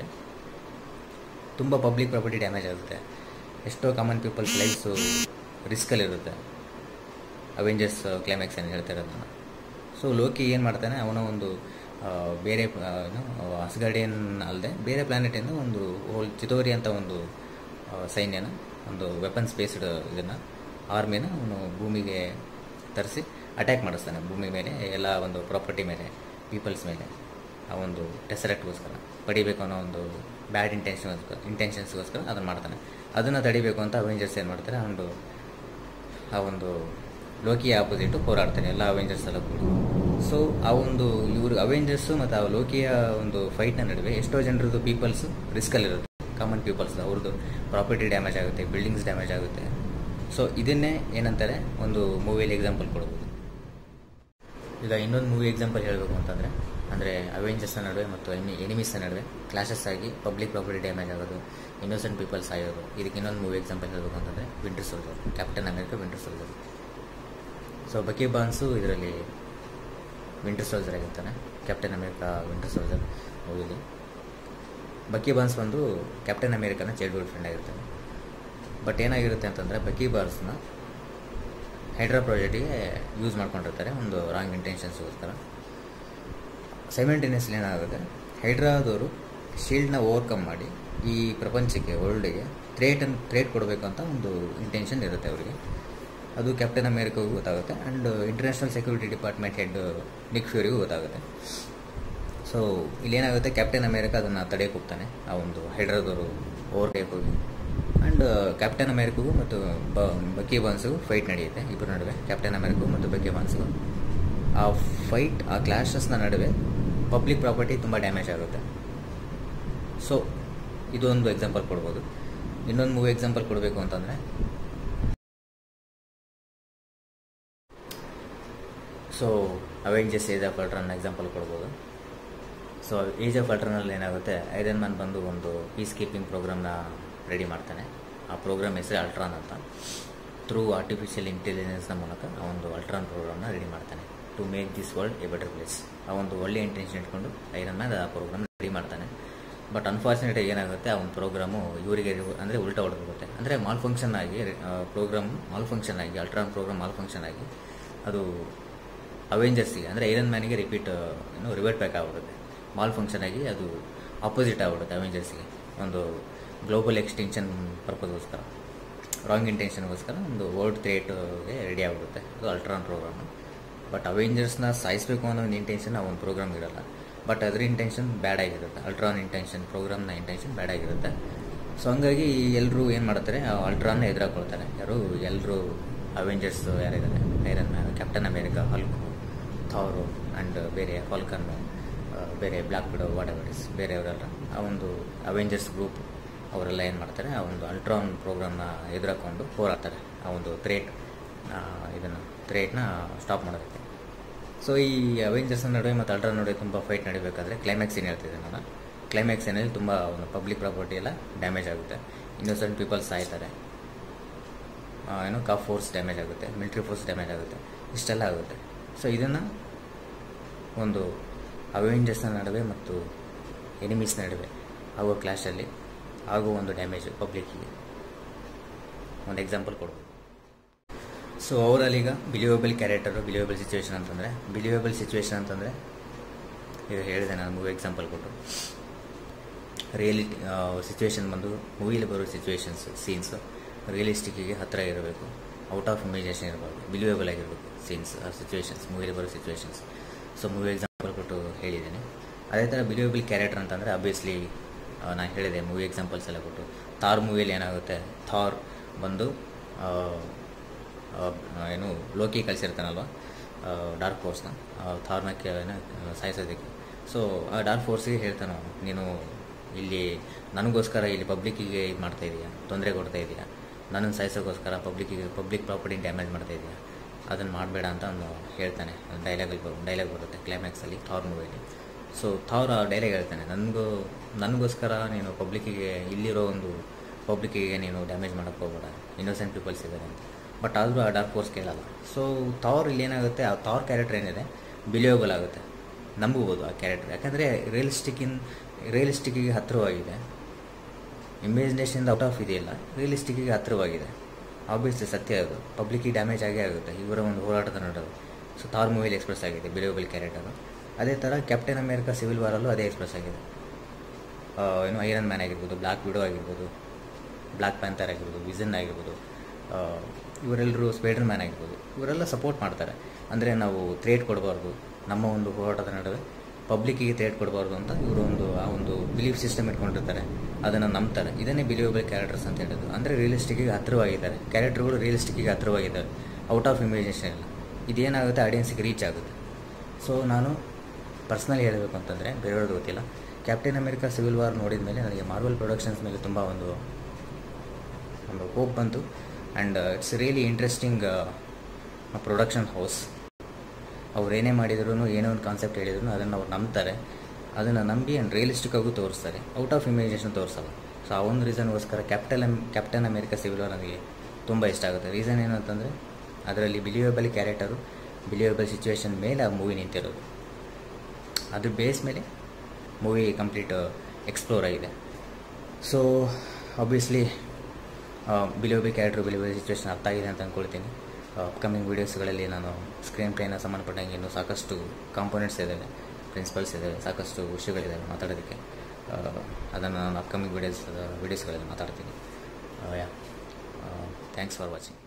ತುಂಬ ಪಬ್ಲಿಕ್ ಪ್ರಾಪರ್ಟಿ ಡ್ಯಾಮೇಜ್ ಆಗುತ್ತೆ ಎಷ್ಟೋ ಕಾಮನ್ ಪೀಪಲ್ಸ್ ಲೈಫ್ಸು ರಿಸ್ಕಲ್ಲಿರುತ್ತೆ ಅವೆಂಜರ್ಸ್ ಕ್ಲೈಮ್ಯಾಕ್ಸ್ ಏನು ಹೇಳ್ತಾ ಇರೋದನ್ನ ಸೊ ಲೋಕಿ ಏನು ಮಾಡ್ತಾನೆ ಅವನ ಒಂದು ಬೇರೆ ಏನು ಅಸ್ಗಾರ್ಡಿಯನ್ ಅಲ್ಲದೆ ಬೇರೆ ಪ್ಲಾನೆಟಿಂದ ಒಂದು ಹೋಲ್ ಚಿತೋರಿ ಅಂತ ಒಂದು ಸೈನ್ಯನ ಒಂದು ವೆಪನ್ಸ್ ಬೇಸ್ಡ್ ಇದನ್ನು ಆರ್ಮಿನ ಅವನು ಭೂಮಿಗೆ ತರಿಸಿ ಅಟ್ಯಾಕ್ ಮಾಡಿಸ್ತಾನೆ ಭೂಮಿ ಮೇಲೆ ಎಲ್ಲ ಒಂದು ಪ್ರಾಪರ್ಟಿ ಮೇಲೆ ಪೀಪಲ್ಸ್ ಮೇಲೆ ಆ ಒಂದು ಟೆಸರೆಕ್ಟ್ಗೋಸ್ಕರ ಪಡಿಬೇಕು ಅನ್ನೋ ಒಂದು ಬ್ಯಾಡ್ ಇಂಟೆನ್ಷನ್ಗೋಸ್ಕರ ಇಂಟೆನ್ಷನ್ಸ್ಗೋಸ್ಕರ ಅದನ್ನು ಮಾಡ್ತಾನೆ ಅದನ್ನು ತಡಿಬೇಕು ಅಂತ ಅವೆಂಜರ್ಸ್ ಏನು ಮಾಡ್ತಾರೆ ಒಂದು ಆ ಒಂದು ಲೋಕಿಯ ಆಪೋಸಿಟು ಹೋರಾಡ್ತಾನೆ ಎಲ್ಲ ಅವೆಂಜರ್ಸ್ ಎಲ್ಲ ಕೂಡ ಸೊ ಆ ಒಂದು ಇವರು ಅವೆಂಜರ್ಸು ಮತ್ತು ಆ ಲೋಕಿಯ ಒಂದು ಫೈಟ್ನ ನಡುವೆ ಎಷ್ಟೋ ಜನರದ್ದು ಪೀಪಲ್ಸು ರಿಸ್ಕಲ್ಲಿರುತ್ತೆ ಕಾಮನ್ ಪೀಪಲ್ಸ್ ಅವ್ರದ್ದು ಪ್ರಾಪರ್ಟಿ ಡ್ಯಾಮೇಜ್ ಆಗುತ್ತೆ ಬಿಲ್ಡಿಂಗ್ಸ್ ಡ್ಯಾಮೇಜ್ ಆಗುತ್ತೆ ಸೊ ಇದನ್ನೇ ಏನಂತಾರೆ ಒಂದು ಮೂವಿಯಲ್ಲಿ ಎಕ್ಸಾಂಪಲ್ ಕೊಡ್ಬೋದು ಈಗ ಇನ್ನೊಂದು ಮೂವಿ ಎಕ್ಸಾಂಪಲ್ ಹೇಳಬೇಕು ಅಂತಂದರೆ ಅಂದರೆ ಅವೆಂಜರ್ಸ್ನ ನಡುವೆ ಮತ್ತು ಎನಿ ಎನಿಮೀಸ್ನ ನಡುವೆ ಕ್ಲಾಶಸ್ ಆಗಿ ಪಬ್ಲಿಕ್ ಪ್ರಾಪರ್ಟಿ ಡ್ಯಾಮೇಜ್ ಆಗೋದು ಇನ್ನೋಸೆಂಟ್ ಪೀಪಲ್ಸ್ ಆಗೋದು ಇದಕ್ಕೆ ಇನ್ನೊಂದು ಮೂವಿ ಎಕ್ಸಾಂಪಲ್ ಹೇಳಬೇಕು ಅಂತಂದರೆ winter soldier Captain America winter soldier so Bucky Barnes ಇದರಲ್ಲಿ ವಿಂಟರ್ ಸೋಲ್ಜರ್ ಆಗಿರ್ತಾನೆ ಕ್ಯಾಪ್ಟನ್ ಅಮೆರಿಕಾ ವಿಂಟರ್ ಸೋಲ್ಜರ್ ಮೂವಿಲಿ ಬಕಿ ಬಾನ್ಸ್ ಬಂದು ಕ್ಯಾಪ್ಟನ್ ಅಮೇರಿಕನ ಚೈಲ್ಡ್ಹುಡ್ ಫ್ರೆಂಡ್ ಆಗಿರ್ತಾನೆ ಬಟ್ ಏನಾಗಿರುತ್ತೆ ಅಂತಂದರೆ ಬಕಿ ಬಾನ್ಸ್ನ ಹೈಡ್ರಾ ಪ್ರಾಜೆಕ್ಟಿಗೆ ಯೂಸ್ ಮಾಡ್ಕೊಂಡಿರ್ತಾರೆ ಒಂದು ರಾಂಗ್ ಇಂಟೆನ್ಷನ್ಸ್ಗೋಸ್ಕರ ಸೈಮೆಂಟೇನಿಯಸ್ಲಿ ಏನಾಗುತ್ತೆ ಹೈಡ್ರಾದವರು ಶೀಲ್ಡ್ನ ಓವರ್ಕಮ್ ಮಾಡಿ ಈ ಪ್ರಪಂಚಕ್ಕೆ ವರ್ಲ್ಡಿಗೆ ಥ್ರೇಟನ್ನು ಥ್ರೇಟ್ ಕೊಡಬೇಕು ಅಂತ ಒಂದು ಇಂಟೆನ್ಷನ್ ಇರುತ್ತೆ ಅವರಿಗೆ ಅದು ಕ್ಯಾಪ್ಟನ್ ಅಮೇರಿಕಾಗೂ ಗೊತ್ತಾಗುತ್ತೆ and international security department head Nick ಫ್ಯೂರಿಗೂ ಗೊತ್ತಾಗುತ್ತೆ ಸೊ ಇಲ್ಲೇನಾಗುತ್ತೆ ಕ್ಯಾಪ್ಟನ್ ಅಮೇರಿಕಾ ಅದನ್ನು ತಡೆಯಕ್ಕೆ ಹೋಗ್ತಾನೆ ಆ ಒಂದು ಹೈಡ್ರಾದವರು ಓವರ್ ಟೇಕ್ ಹೋಗಿ ಆ್ಯಂಡ್ ಕ್ಯಾಪ್ಟನ್ ಅಮೇರಿಕಗೂ ಮತ್ತು ಬ ಬಕ್ಕಿ ಬಾನ್ಸ್ಗೂ ಫೈಟ್ ನಡೆಯುತ್ತೆ ಇಬ್ಬರ ನಡುವೆ ಕ್ಯಾಪ್ಟನ್ ಅಮೇರಿಕಗೂ ಮತ್ತು ಬಕ್ಕಿ ಬಾನ್ಸ್ಗೂ ಆ ಫೈಟ್ ಆ ಕ್ಲಾಶಸ್ನ ನಡುವೆ ಪಬ್ಲಿಕ್ ಪ್ರಾಪರ್ಟಿ ತುಂಬ ಡ್ಯಾಮೇಜ್ ಆಗುತ್ತೆ ಸೊ ಇದೊಂದು ಎಕ್ಸಾಂಪಲ್ ಕೊಡ್ಬೋದು ಇನ್ನೊಂದು ಮೂವಿ ಎಕ್ಸಾಂಪಲ್ ಕೊಡಬೇಕು ಅಂತಂದರೆ so Avengers age of Ultron example ಕೊಡ್ಬೋದು ಸೊ ಏಜ್ ಆಫ್ ಅಲ್ಟ್ರನಲ್ಲಿ ಏನಾಗುತ್ತೆ ಐರನ್ ಮ್ಯಾನ್ ಬಂದು ಒಂದು ಪೀಸ್ ಕೀಪಿಂಗ್ ಪ್ರೋಗ್ರಾಮ್ನ ರೆಡಿ ಮಾಡ್ತಾನೆ ಆ ಪ್ರೋಗ್ರಾಮ್ ಹೆಸರು ಅಲ್ಟ್ರಾನ್ ಅಂತ ಥ್ರೂ ಆರ್ಟಿಫಿಷಿಯಲ್ ಇಂಟೆಲಿಜೆನ್ಸ್ನ ಮೂಲಕ ಆ ಒಂದು ಅಲ್ಟ್ರಾನ್ ಪ್ರೋಗ್ರಾಮ್ನ ರೆಡಿ ಮಾಡ್ತಾನೆ to make this world a better place ಆ ಒಂದು ಒಳ್ಳೆ ಇಂಟೆನ್ಷನ್ ಇಟ್ಕೊಂಡು ಐರನ್ ಮ್ಯಾನ್ ಆ ಪ್ರೋಗ್ರಾಮ್ ರೆಡಿ ಮಾಡ್ತಾನೆ ಬಟ್ ಅನ್ಫಾರ್ಚುನೇಟ್ ಏನಾಗುತ್ತೆ ಆ ಒಂದು ಪ್ರೋಗ್ರಾಮು ಇವರಿಗೆ ಅಂದರೆ ಉಲ್ಟಾ ಹೊಡೆದೋಗುತ್ತೆ ಅಂದರೆ ಮಾಲ್ ಫಂಕ್ಷನ್ ಆಗಿ ಪ್ರೋಗ್ರಾಮ್ ಮಾಲ್ ಫಂಕ್ಷನ್ ಆಗಿ ಅಲ್ಟ್ರಾನ್ ಪ್ರೋಗ್ರಾಮ್ ಮಾಲ್ ಫಂಕ್ಷನ್ ಆಗಿ ಅದು ಅವೆಂಜರ್ಸಿಗೆ ಅಂದರೆ ಐರನ್ ಮ್ಯಾನಿಗೆ ರಿಪೀಟ್ ಏನು ರಿವರ್ಟ್ ಬ್ಯಾಕ್ ಆಗಿಬಿಡುತ್ತೆ ಮಾಲ್ ಫಂಕ್ಷನ್ ಆಗಿ ಅದು ಆಪೋಸಿಟ್ ಆಗಿಬಿಡುತ್ತೆ ಅವೆಂಜರ್ಸ್ಗೆ ಒಂದು ಗ್ಲೋಬಲ್ ಎಕ್ಸ್ಟೆನ್ಷನ್ ಪರ್ಪಸ್ಗೋಸ್ಕರ ರಾಂಗ್ ಇಂಟೆನ್ಷನ್ಗೋಸ್ಕರ ಒಂದು ವರ್ಲ್ಡ್ ಥ್ರೇಟ್ಗೆ ರೆಡಿ ಆಗಿಬಿಡುತ್ತೆ ಅದು ಅಲ್ಟ್ರಾನ್ ಪ್ರೋಗ್ರಾಮು ಬಟ್ ಅವೆಂಜರ್ಸ್ನ ಸಾಯಿಸಬೇಕು ಅನ್ನೋ ಒಂದು ಇಂಟೆನ್ಷನ್ ಆ ಒಂದು ಪ್ರೋಗ್ರಾಮ್ ಇರಲ್ಲ ಬಟ್ ಅದ್ರ ಇಂಟೆನ್ಷನ್ ಬ್ಯಾಡ್ ಆಗಿರುತ್ತೆ ಅಲ್ಟ್ರಾನ್ ಇಂಟೆನ್ಷನ್ ಪ್ರೋಗ್ರಾಮ್ನ ಇಂಟೆನ್ಷನ್ ಬ್ಯಾಡ್ ಆಗಿರುತ್ತೆ ಸೊ ಹಂಗಾಗಿ ಎಲ್ಲರೂ ಏನು ಮಾಡ್ತಾರೆ ಆ ಅಲ್ಟ್ರಾನ್ನ ಎದುರಾಕೊಳ್ತಾರೆ ಯಾರು ಎಲ್ಲರೂ ಅವೆಂಜರ್ಸ್ ಯಾರಿದ್ದಾರೆ Iron Man Captain America Hulk Thor and ಬೇರೆ ಫಾಲ್ಕನ್ನು ಬೇರೆ black widow whatever is ಬೇರೆಯವರೆಲ್ಲ ಆ ಒಂದು ಅವೆಂಜರ್ಸ್ ಗ್ರೂಪ್ ಅವರೆಲ್ಲ ಏನು ಮಾಡ್ತಾರೆ ಆ ಒಂದು ಅಲ್ಟ್ರಾನ್ ಪ್ರೋಗ್ರಾಮ್ನ ಎದುರಾಕೊಂಡು ಹೋರಾಡ್ತಾರೆ ಆ ಒಂದು ಥ್ರೇಟ್ ಇದನ್ನು ಥ್ರೇಟ್ನ ಸ್ಟಾಪ್ ಮಾಡೋದಕ್ಕೆ ಸೊ ಈ ಅವೆಂಜರ್ಸ್ ನಡುವೆ ಮತ್ತು ಅಲ್ಟ್ರಾನ್ ನಡುವೆ ತುಂಬ ಫೈಟ್ ನಡಿಬೇಕಾದ್ರೆ ಕ್ಲೈಮ್ಯಾಕ್ಸ್ ಏನು ಹೇಳ್ತಿದ್ದೆ ನಾನು ಕ್ಲೈಮ್ಯಾಕ್ಸ್ ಏನಲ್ಲಿ ತುಂಬ ಒಂದು ಪಬ್ಲಿಕ್ ಪ್ರಾಪರ್ಟಿ ಎಲ್ಲ ಡ್ಯಾಮೇಜ್ ಆಗುತ್ತೆ ಇನ್ನೋಸೆಂಟ್ ಪೀಪಲ್ ಸಾಯ್ತಾರೆ ಏನೋ ಕಾ ಫೋರ್ಸ್ ಡ್ಯಾಮೇಜ್ ಆಗುತ್ತೆ ಮಿಲಿಟ್ರಿ ಫೋರ್ಸ್ ಡ್ಯಾಮೇಜ್ ಆಗುತ್ತೆ ಇಷ್ಟೆಲ್ಲ ಆಗುತ್ತೆ ಸೊ ಇದನ್ನು ಒಂದು ಅವೆಂಜರ್ಸ್ನ ನಡುವೆ ಮತ್ತು ಎನಿಮೀಸ್ ನಡುವೆ ಆಗುವ ಕ್ಲಾಶಲ್ಲಿ ಆಗುವ ಒಂದು ಡ್ಯಾಮೇಜ್ ಪಬ್ಲಿಕ್ಕಿಗೆ ಒಂದು ಎಕ್ಸಾಂಪಲ್ ಕೊಡ್ಬೋದು ಸೊ ಅವರಲ್ಲಿ ಈಗ ಬಿಲಿವೇಬಲ್ ಕ್ಯಾರೆಕ್ಟರು ಬಿಲಿವೇಬಲ್ ಸಿಚುವೇಶನ್ ಅಂತಂದರೆ ಬಿಲಿವೇಬಲ್ ಸಿಚುವೇಶನ್ ಅಂತಂದರೆ ಈಗ ಹೇಳಿದೆ ನಾನು ಮೂವಿ ಎಕ್ಸಾಂಪಲ್ ಕೊಟ್ಟು ರಿಯಲಿಟಿ ಸಿಚುವೇಶನ್ ಬಂದು ಮೂವಿಲಿ ಬರೋ ಸಿಚುವೇಶನ್ಸ್ ಸೀನ್ಸ್ ರಿಯಲಿಸ್ಟಿಕ್ಕಿಗೆ ಹತ್ತಿರ ಇರಬೇಕು ಔಟ್ ಆಫ್ ಇಮೇಜಿನೇಷನ್ ಇರಬಾರ್ದು ಬಿಲಿವೇಬಲ್ ಆಗಿರಬೇಕು ಸೀನ್ಸ್ ಸಿಚುವೇಶನ್ಸ್ ಮೂವಿಲಿ ಬರೋ ಸಿಚುವೇಶನ್ಸ್ ಸೊ ಮೂವಿ ಎಕ್ಸಾಂಪಲ್ ಕೊಟ್ಟು ಹೇಳಿದ್ದೀನಿ ಅದೇ ಥರ ಬಿಲಿವೇಬಲ್ ಕ್ಯಾರೆಕ್ಟರ್ ಅಂತಂದರೆ ಅಬ್ವಿಯಸ್ಲಿ ನಾನು ಹೇಳಿದೆ ಮೂವಿ ಎಕ್ಸಾಂಪಲ್ಸ್ ಎಲ್ಲ ಕೊಟ್ಟು ಥಾರ್ ಮೂವಿಯಲ್ಲಿ ಏನಾಗುತ್ತೆ ಥಾರ್ ಬಂದು ಏನು ಲೋಕಿ ಕಳಿಸಿರ್ತಾನಲ್ವ ಡಾರ್ಕ್ ಫೋರ್ಸ್ನ ಥಾರ್ನ ಏನು ಸಾಯಿಸೋದಕ್ಕೆ ಸೊ ಆ ಡಾರ್ಕ್ ಫೋರ್ಸಿಗೆ ಹೇಳ್ತಾನೆ ಅವನು ನೀನು ಇಲ್ಲಿ ನನಗೋಸ್ಕರ ಇಲ್ಲಿ ಪಬ್ಲಿಕ್ಕಿಗೆ ಇದು ಮಾಡ್ತಾ ಇದೀಯಾ ತೊಂದರೆ ಕೊಡ್ತಾ ಇದೆಯಾ ನನ್ನನ್ನು ಸಾಯಿಸೋಕ್ಕೋಸ್ಕರ ಪಬ್ಲಿಕ್ಕಿಗೆ ಪಬ್ಲಿಕ್ ಪ್ರಾಪರ್ಟಿ ಡ್ಯಾಮೇಜ್ ಮಾಡ್ತಾ ಇದೆಯಾ ಅದನ್ನು ಮಾಡಬೇಡ ಅಂತ ಅವನು ಹೇಳ್ತಾನೆ ಡೈಲಾಗಲ್ಲಿ ಡೈಲಾಗ್ ಬರುತ್ತೆ ಕ್ಲೈಮ್ಯಾಕ್ಸಲ್ಲಿ ಥಾರ್ ಮೂವಿಯಲ್ಲಿ ಸೊ ಥಾರ್ ಆ ಡೈಲಾಗ್ ಹೇಳ್ತಾನೆ ನನಗೂ ನನಗೋಸ್ಕರ ನೀನು ಪಬ್ಲಿಕ್ಕಿಗೆ ಇಲ್ಲಿರೋ ಒಂದು ಪಬ್ಲಿಕ್ಕಿಗೆ ನೀನು ಡ್ಯಾಮೇಜ್ ಮಾಡೋಕ್ಕೆ ಹೋಗ್ಬೇಡ ಇನ್ನೋಸೆಂಟ್ ಪೀಪಲ್ಸ್ ಇದ್ದಾರೆ ಅಂತ ಬಟ್ ಆದರೂ ಆ ಡಾರ್ಕ್ ಫೋರ್ಸ್ ಕೇಳಲ್ಲ ಸೊ ಥಾರ್ ಇಲ್ಲಿ ಏನಾಗುತ್ತೆ ಆ ಥಾರ್ ಕ್ಯಾರೆಕ್ಟರ್ ಏನಿದೆ ಬಿಲಿಯೋಬಲ್ ಆಗುತ್ತೆ ನಂಬಬಹುದು ಆ ಕ್ಯಾರೆಕ್ಟರ್ ಯಾಕಂದರೆ ರಿಯಲಿಸ್ಟಿಕ್ಕಿನ್ ರಿಯಲಿಸ್ಟಿಕ್ಕಿಗೆ ಹತ್ತಿರವಾಗಿದೆ ಇಮೇಜಿನೇಷನಿಂದ ಔಟ್ ಆಫ್ ಇದೆಯಲ್ಲ ರಿಯಲಿಸ್ಟಿಕ್ಕಿಗೆ ಹತ್ತಿರವಾಗಿದೆ ಆಬ್ವಿಯಸ್ಲಿ ಸತ್ಯ ಅದು ಪಬ್ಲಿಕ್ಕಿಗೆ ಡ್ಯಾಮೇಜ್ ಆಗೇ ಆಗುತ್ತೆ ಇವರ ಒಂದು ಹೋರಾಟದ ನಡುವೆ ಸೊ ಥಾರ್ ಮೂವಿಲಿ ಎಕ್ಸ್ಪ್ರೆಸ್ ಆಗಿದೆ ಬಿಲಿಯೋಬಲ್ ಕ್ಯಾರೆಕ್ಟರು ಅದೇ ಥರ ಕ್ಯಾಪ್ಟನ್ ಅಮೇರಿಕಾ ಸಿವಿಲ್ ವಾರಲ್ಲೂ ಅದೇ ಎಕ್ಸ್ಪ್ರೆಸ್ ಆಗಿದೆ ಏನು ಐರನ್ ಮ್ಯಾನ್ ಆಗಿರ್ಬೋದು ಬ್ಲ್ಯಾಕ್ ವಿಡೋ ಆಗಿರ್ಬೋದು ಬ್ಲ್ಯಾಕ್ ಪ್ಯಾಂಥರ್ ಆಗಿರ್ಬೋದು ವಿಸನ್ ಆಗಿರ್ಬೋದು ಇವರೆಲ್ಲರೂ ಸ್ಪೈಡರ್ ಮ್ಯಾನ್ ಆಗಿರ್ಬೋದು ಇವರೆಲ್ಲ ಸಪೋರ್ಟ್ ಮಾಡ್ತಾರೆ ಅಂದರೆ ನಾವು ಥ್ರೇಟ್ ಕೊಡಬಾರ್ದು ನಮ್ಮ ಒಂದು ಹೋರಾಟದ ನಡುವೆ ಪಬ್ಲಿಕ್ಕಿಗೆ ಥ್ರೇಟ್ ಕೊಡಬಾರ್ದು ಅಂತ ಇವರು ಒಂದು ಆ ಒಂದು ಬಿಲೀಫ್ ಸಿಸ್ಟಮ್ ಇಟ್ಕೊಂಡಿರ್ತಾರೆ ಅದನ್ನು ನಂಬ್ತಾರೆ ಇದನ್ನೇ ಬಿಲಿಯಬಲ್ ಕ್ಯಾರೆಕ್ಟರ್ಸ್ ಅಂತ ಹೇಳೋದು ಅಂದರೆ ರಿಯಲಿಸ್ಟಿಕ್ಕಿಗೆ ಹತ್ತಿರವಾಗಿದ್ದಾರೆ ಕ್ಯಾರೆಕ್ಟರ್ಗಳು ರಿಯಲಿಸ್ಟಿಕ್ಕಿಗೆ ಹತ್ತಿರವಾಗಿದ್ದಾರೆ ಔಟ್ ಆಫ್ ಇಮೇಜಿನೇಷನ್ ಇಲ್ಲ ಇದೇನಾಗುತ್ತೆ ಆಡಿಯನ್ಸಿಗೆ ರೀಚ್ ಆಗುತ್ತೆ ಸೊ ನಾನು ಪರ್ಸ್ನಲಿ ಹೇಳಬೇಕು ಅಂತಂದರೆ ಬೇರೆಯವ್ರದ್ದು ಗೊತ್ತಿಲ್ಲ ಕ್ಯಾಪ್ಟನ್ ಅಮೆರಿಕಾ ಸಿವಿಲ್ ವಾರ್ ನೋಡಿದ ಮೇಲೆ ನನಗೆ ಮಾರ್ವಲ್ ಪ್ರೊಡಕ್ಷನ್ಸ್ ಮೇಲೆ ತುಂಬ ಒಂದು ಒಂದು ಹೋಪ್ ಬಂತು and it's really interesting production house ಅವ್ರು ಏನೇ ಮಾಡಿದ್ರು ಏನೋ ಒಂದು ಕಾನ್ಸೆಪ್ಟ್ ಹೇಳಿದ್ರು ಅದನ್ನು ಅವ್ರು ನಂಬ್ತಾರೆ ಅದನ್ನು ನಂಬಿ ಆ್ಯಂಡ್ ರಿಯಲಿಸ್ಟಿಕ್ ಆಗೂ ತೋರಿಸ್ತಾರೆ ಔಟ್ ಆಫ್ ಇಮೇಜಿನೇಷನ್ ತೋರಿಸಲ್ಲ ಸೊ ಆ ಒಂದು ರೀಸನ್ಗೋಸ್ಕರ Captain Captain America civil war ನನಗೆ ತುಂಬ ಇಷ್ಟ ಆಗುತ್ತೆ ರೀಸನ್ ಏನು ಅಂತಂದರೆ ಅದರಲ್ಲಿ ಬಿಲಿಯಬಲ್ ಕ್ಯಾರೆಕ್ಟರು ಬಿಲಿಯಬಲ್ ಸಿಚುವೇಶನ್ ಮೇಲೆ ಆ ಮೂವಿ ನಿಂತಿರೋದು ಅದ್ರ ಬೇಸ್ ಮೇಲೆ ಮೂವಿ ಕಂಪ್ಲೀಟ್ ಎಕ್ಸ್ಪ್ಲೋರ್ ಆಗಿದೆ so obviously believable character believable situation ಅರ್ಥ ಆಗಿದೆ ಅಂತ ಅಂದ್ಕೊಳ್ತೀನಿ ಅಪ್ಕಮಿಂಗ್ ವೀಡಿಯೋಸ್ಗಳಲ್ಲಿ ನಾನು ಸ್ಕ್ರೀನ್ ಪ್ಲೇನ ಸಂಬಂಧಪಟ್ಟಂಗೆ ಇನ್ನೂ ಸಾಕಷ್ಟು ಕಾಂಪೋನೆಂಟ್ಸ್ ಇದ್ದಾವೆ ಪ್ರಿನ್ಸಿಪಲ್ಸ್ ಇದ್ದಾವೆ ಸಾಕಷ್ಟು ವಿಷಯಗಳಿದ್ದಾವೆ ಮಾತಾಡೋದಕ್ಕೆ ಅದನ್ನು ನಾನು ಅಪ್ಕಮಿಂಗ್ ವೀಡಿಯೋಸ್ ವೀಡಿಯೋಸ್ಗಳಲ್ಲಿ ಮಾತಾಡ್ತೀನಿ ಯಾ ಥ್ಯಾಂಕ್ಸ್ ಫಾರ್ ವಾಚಿಂಗ್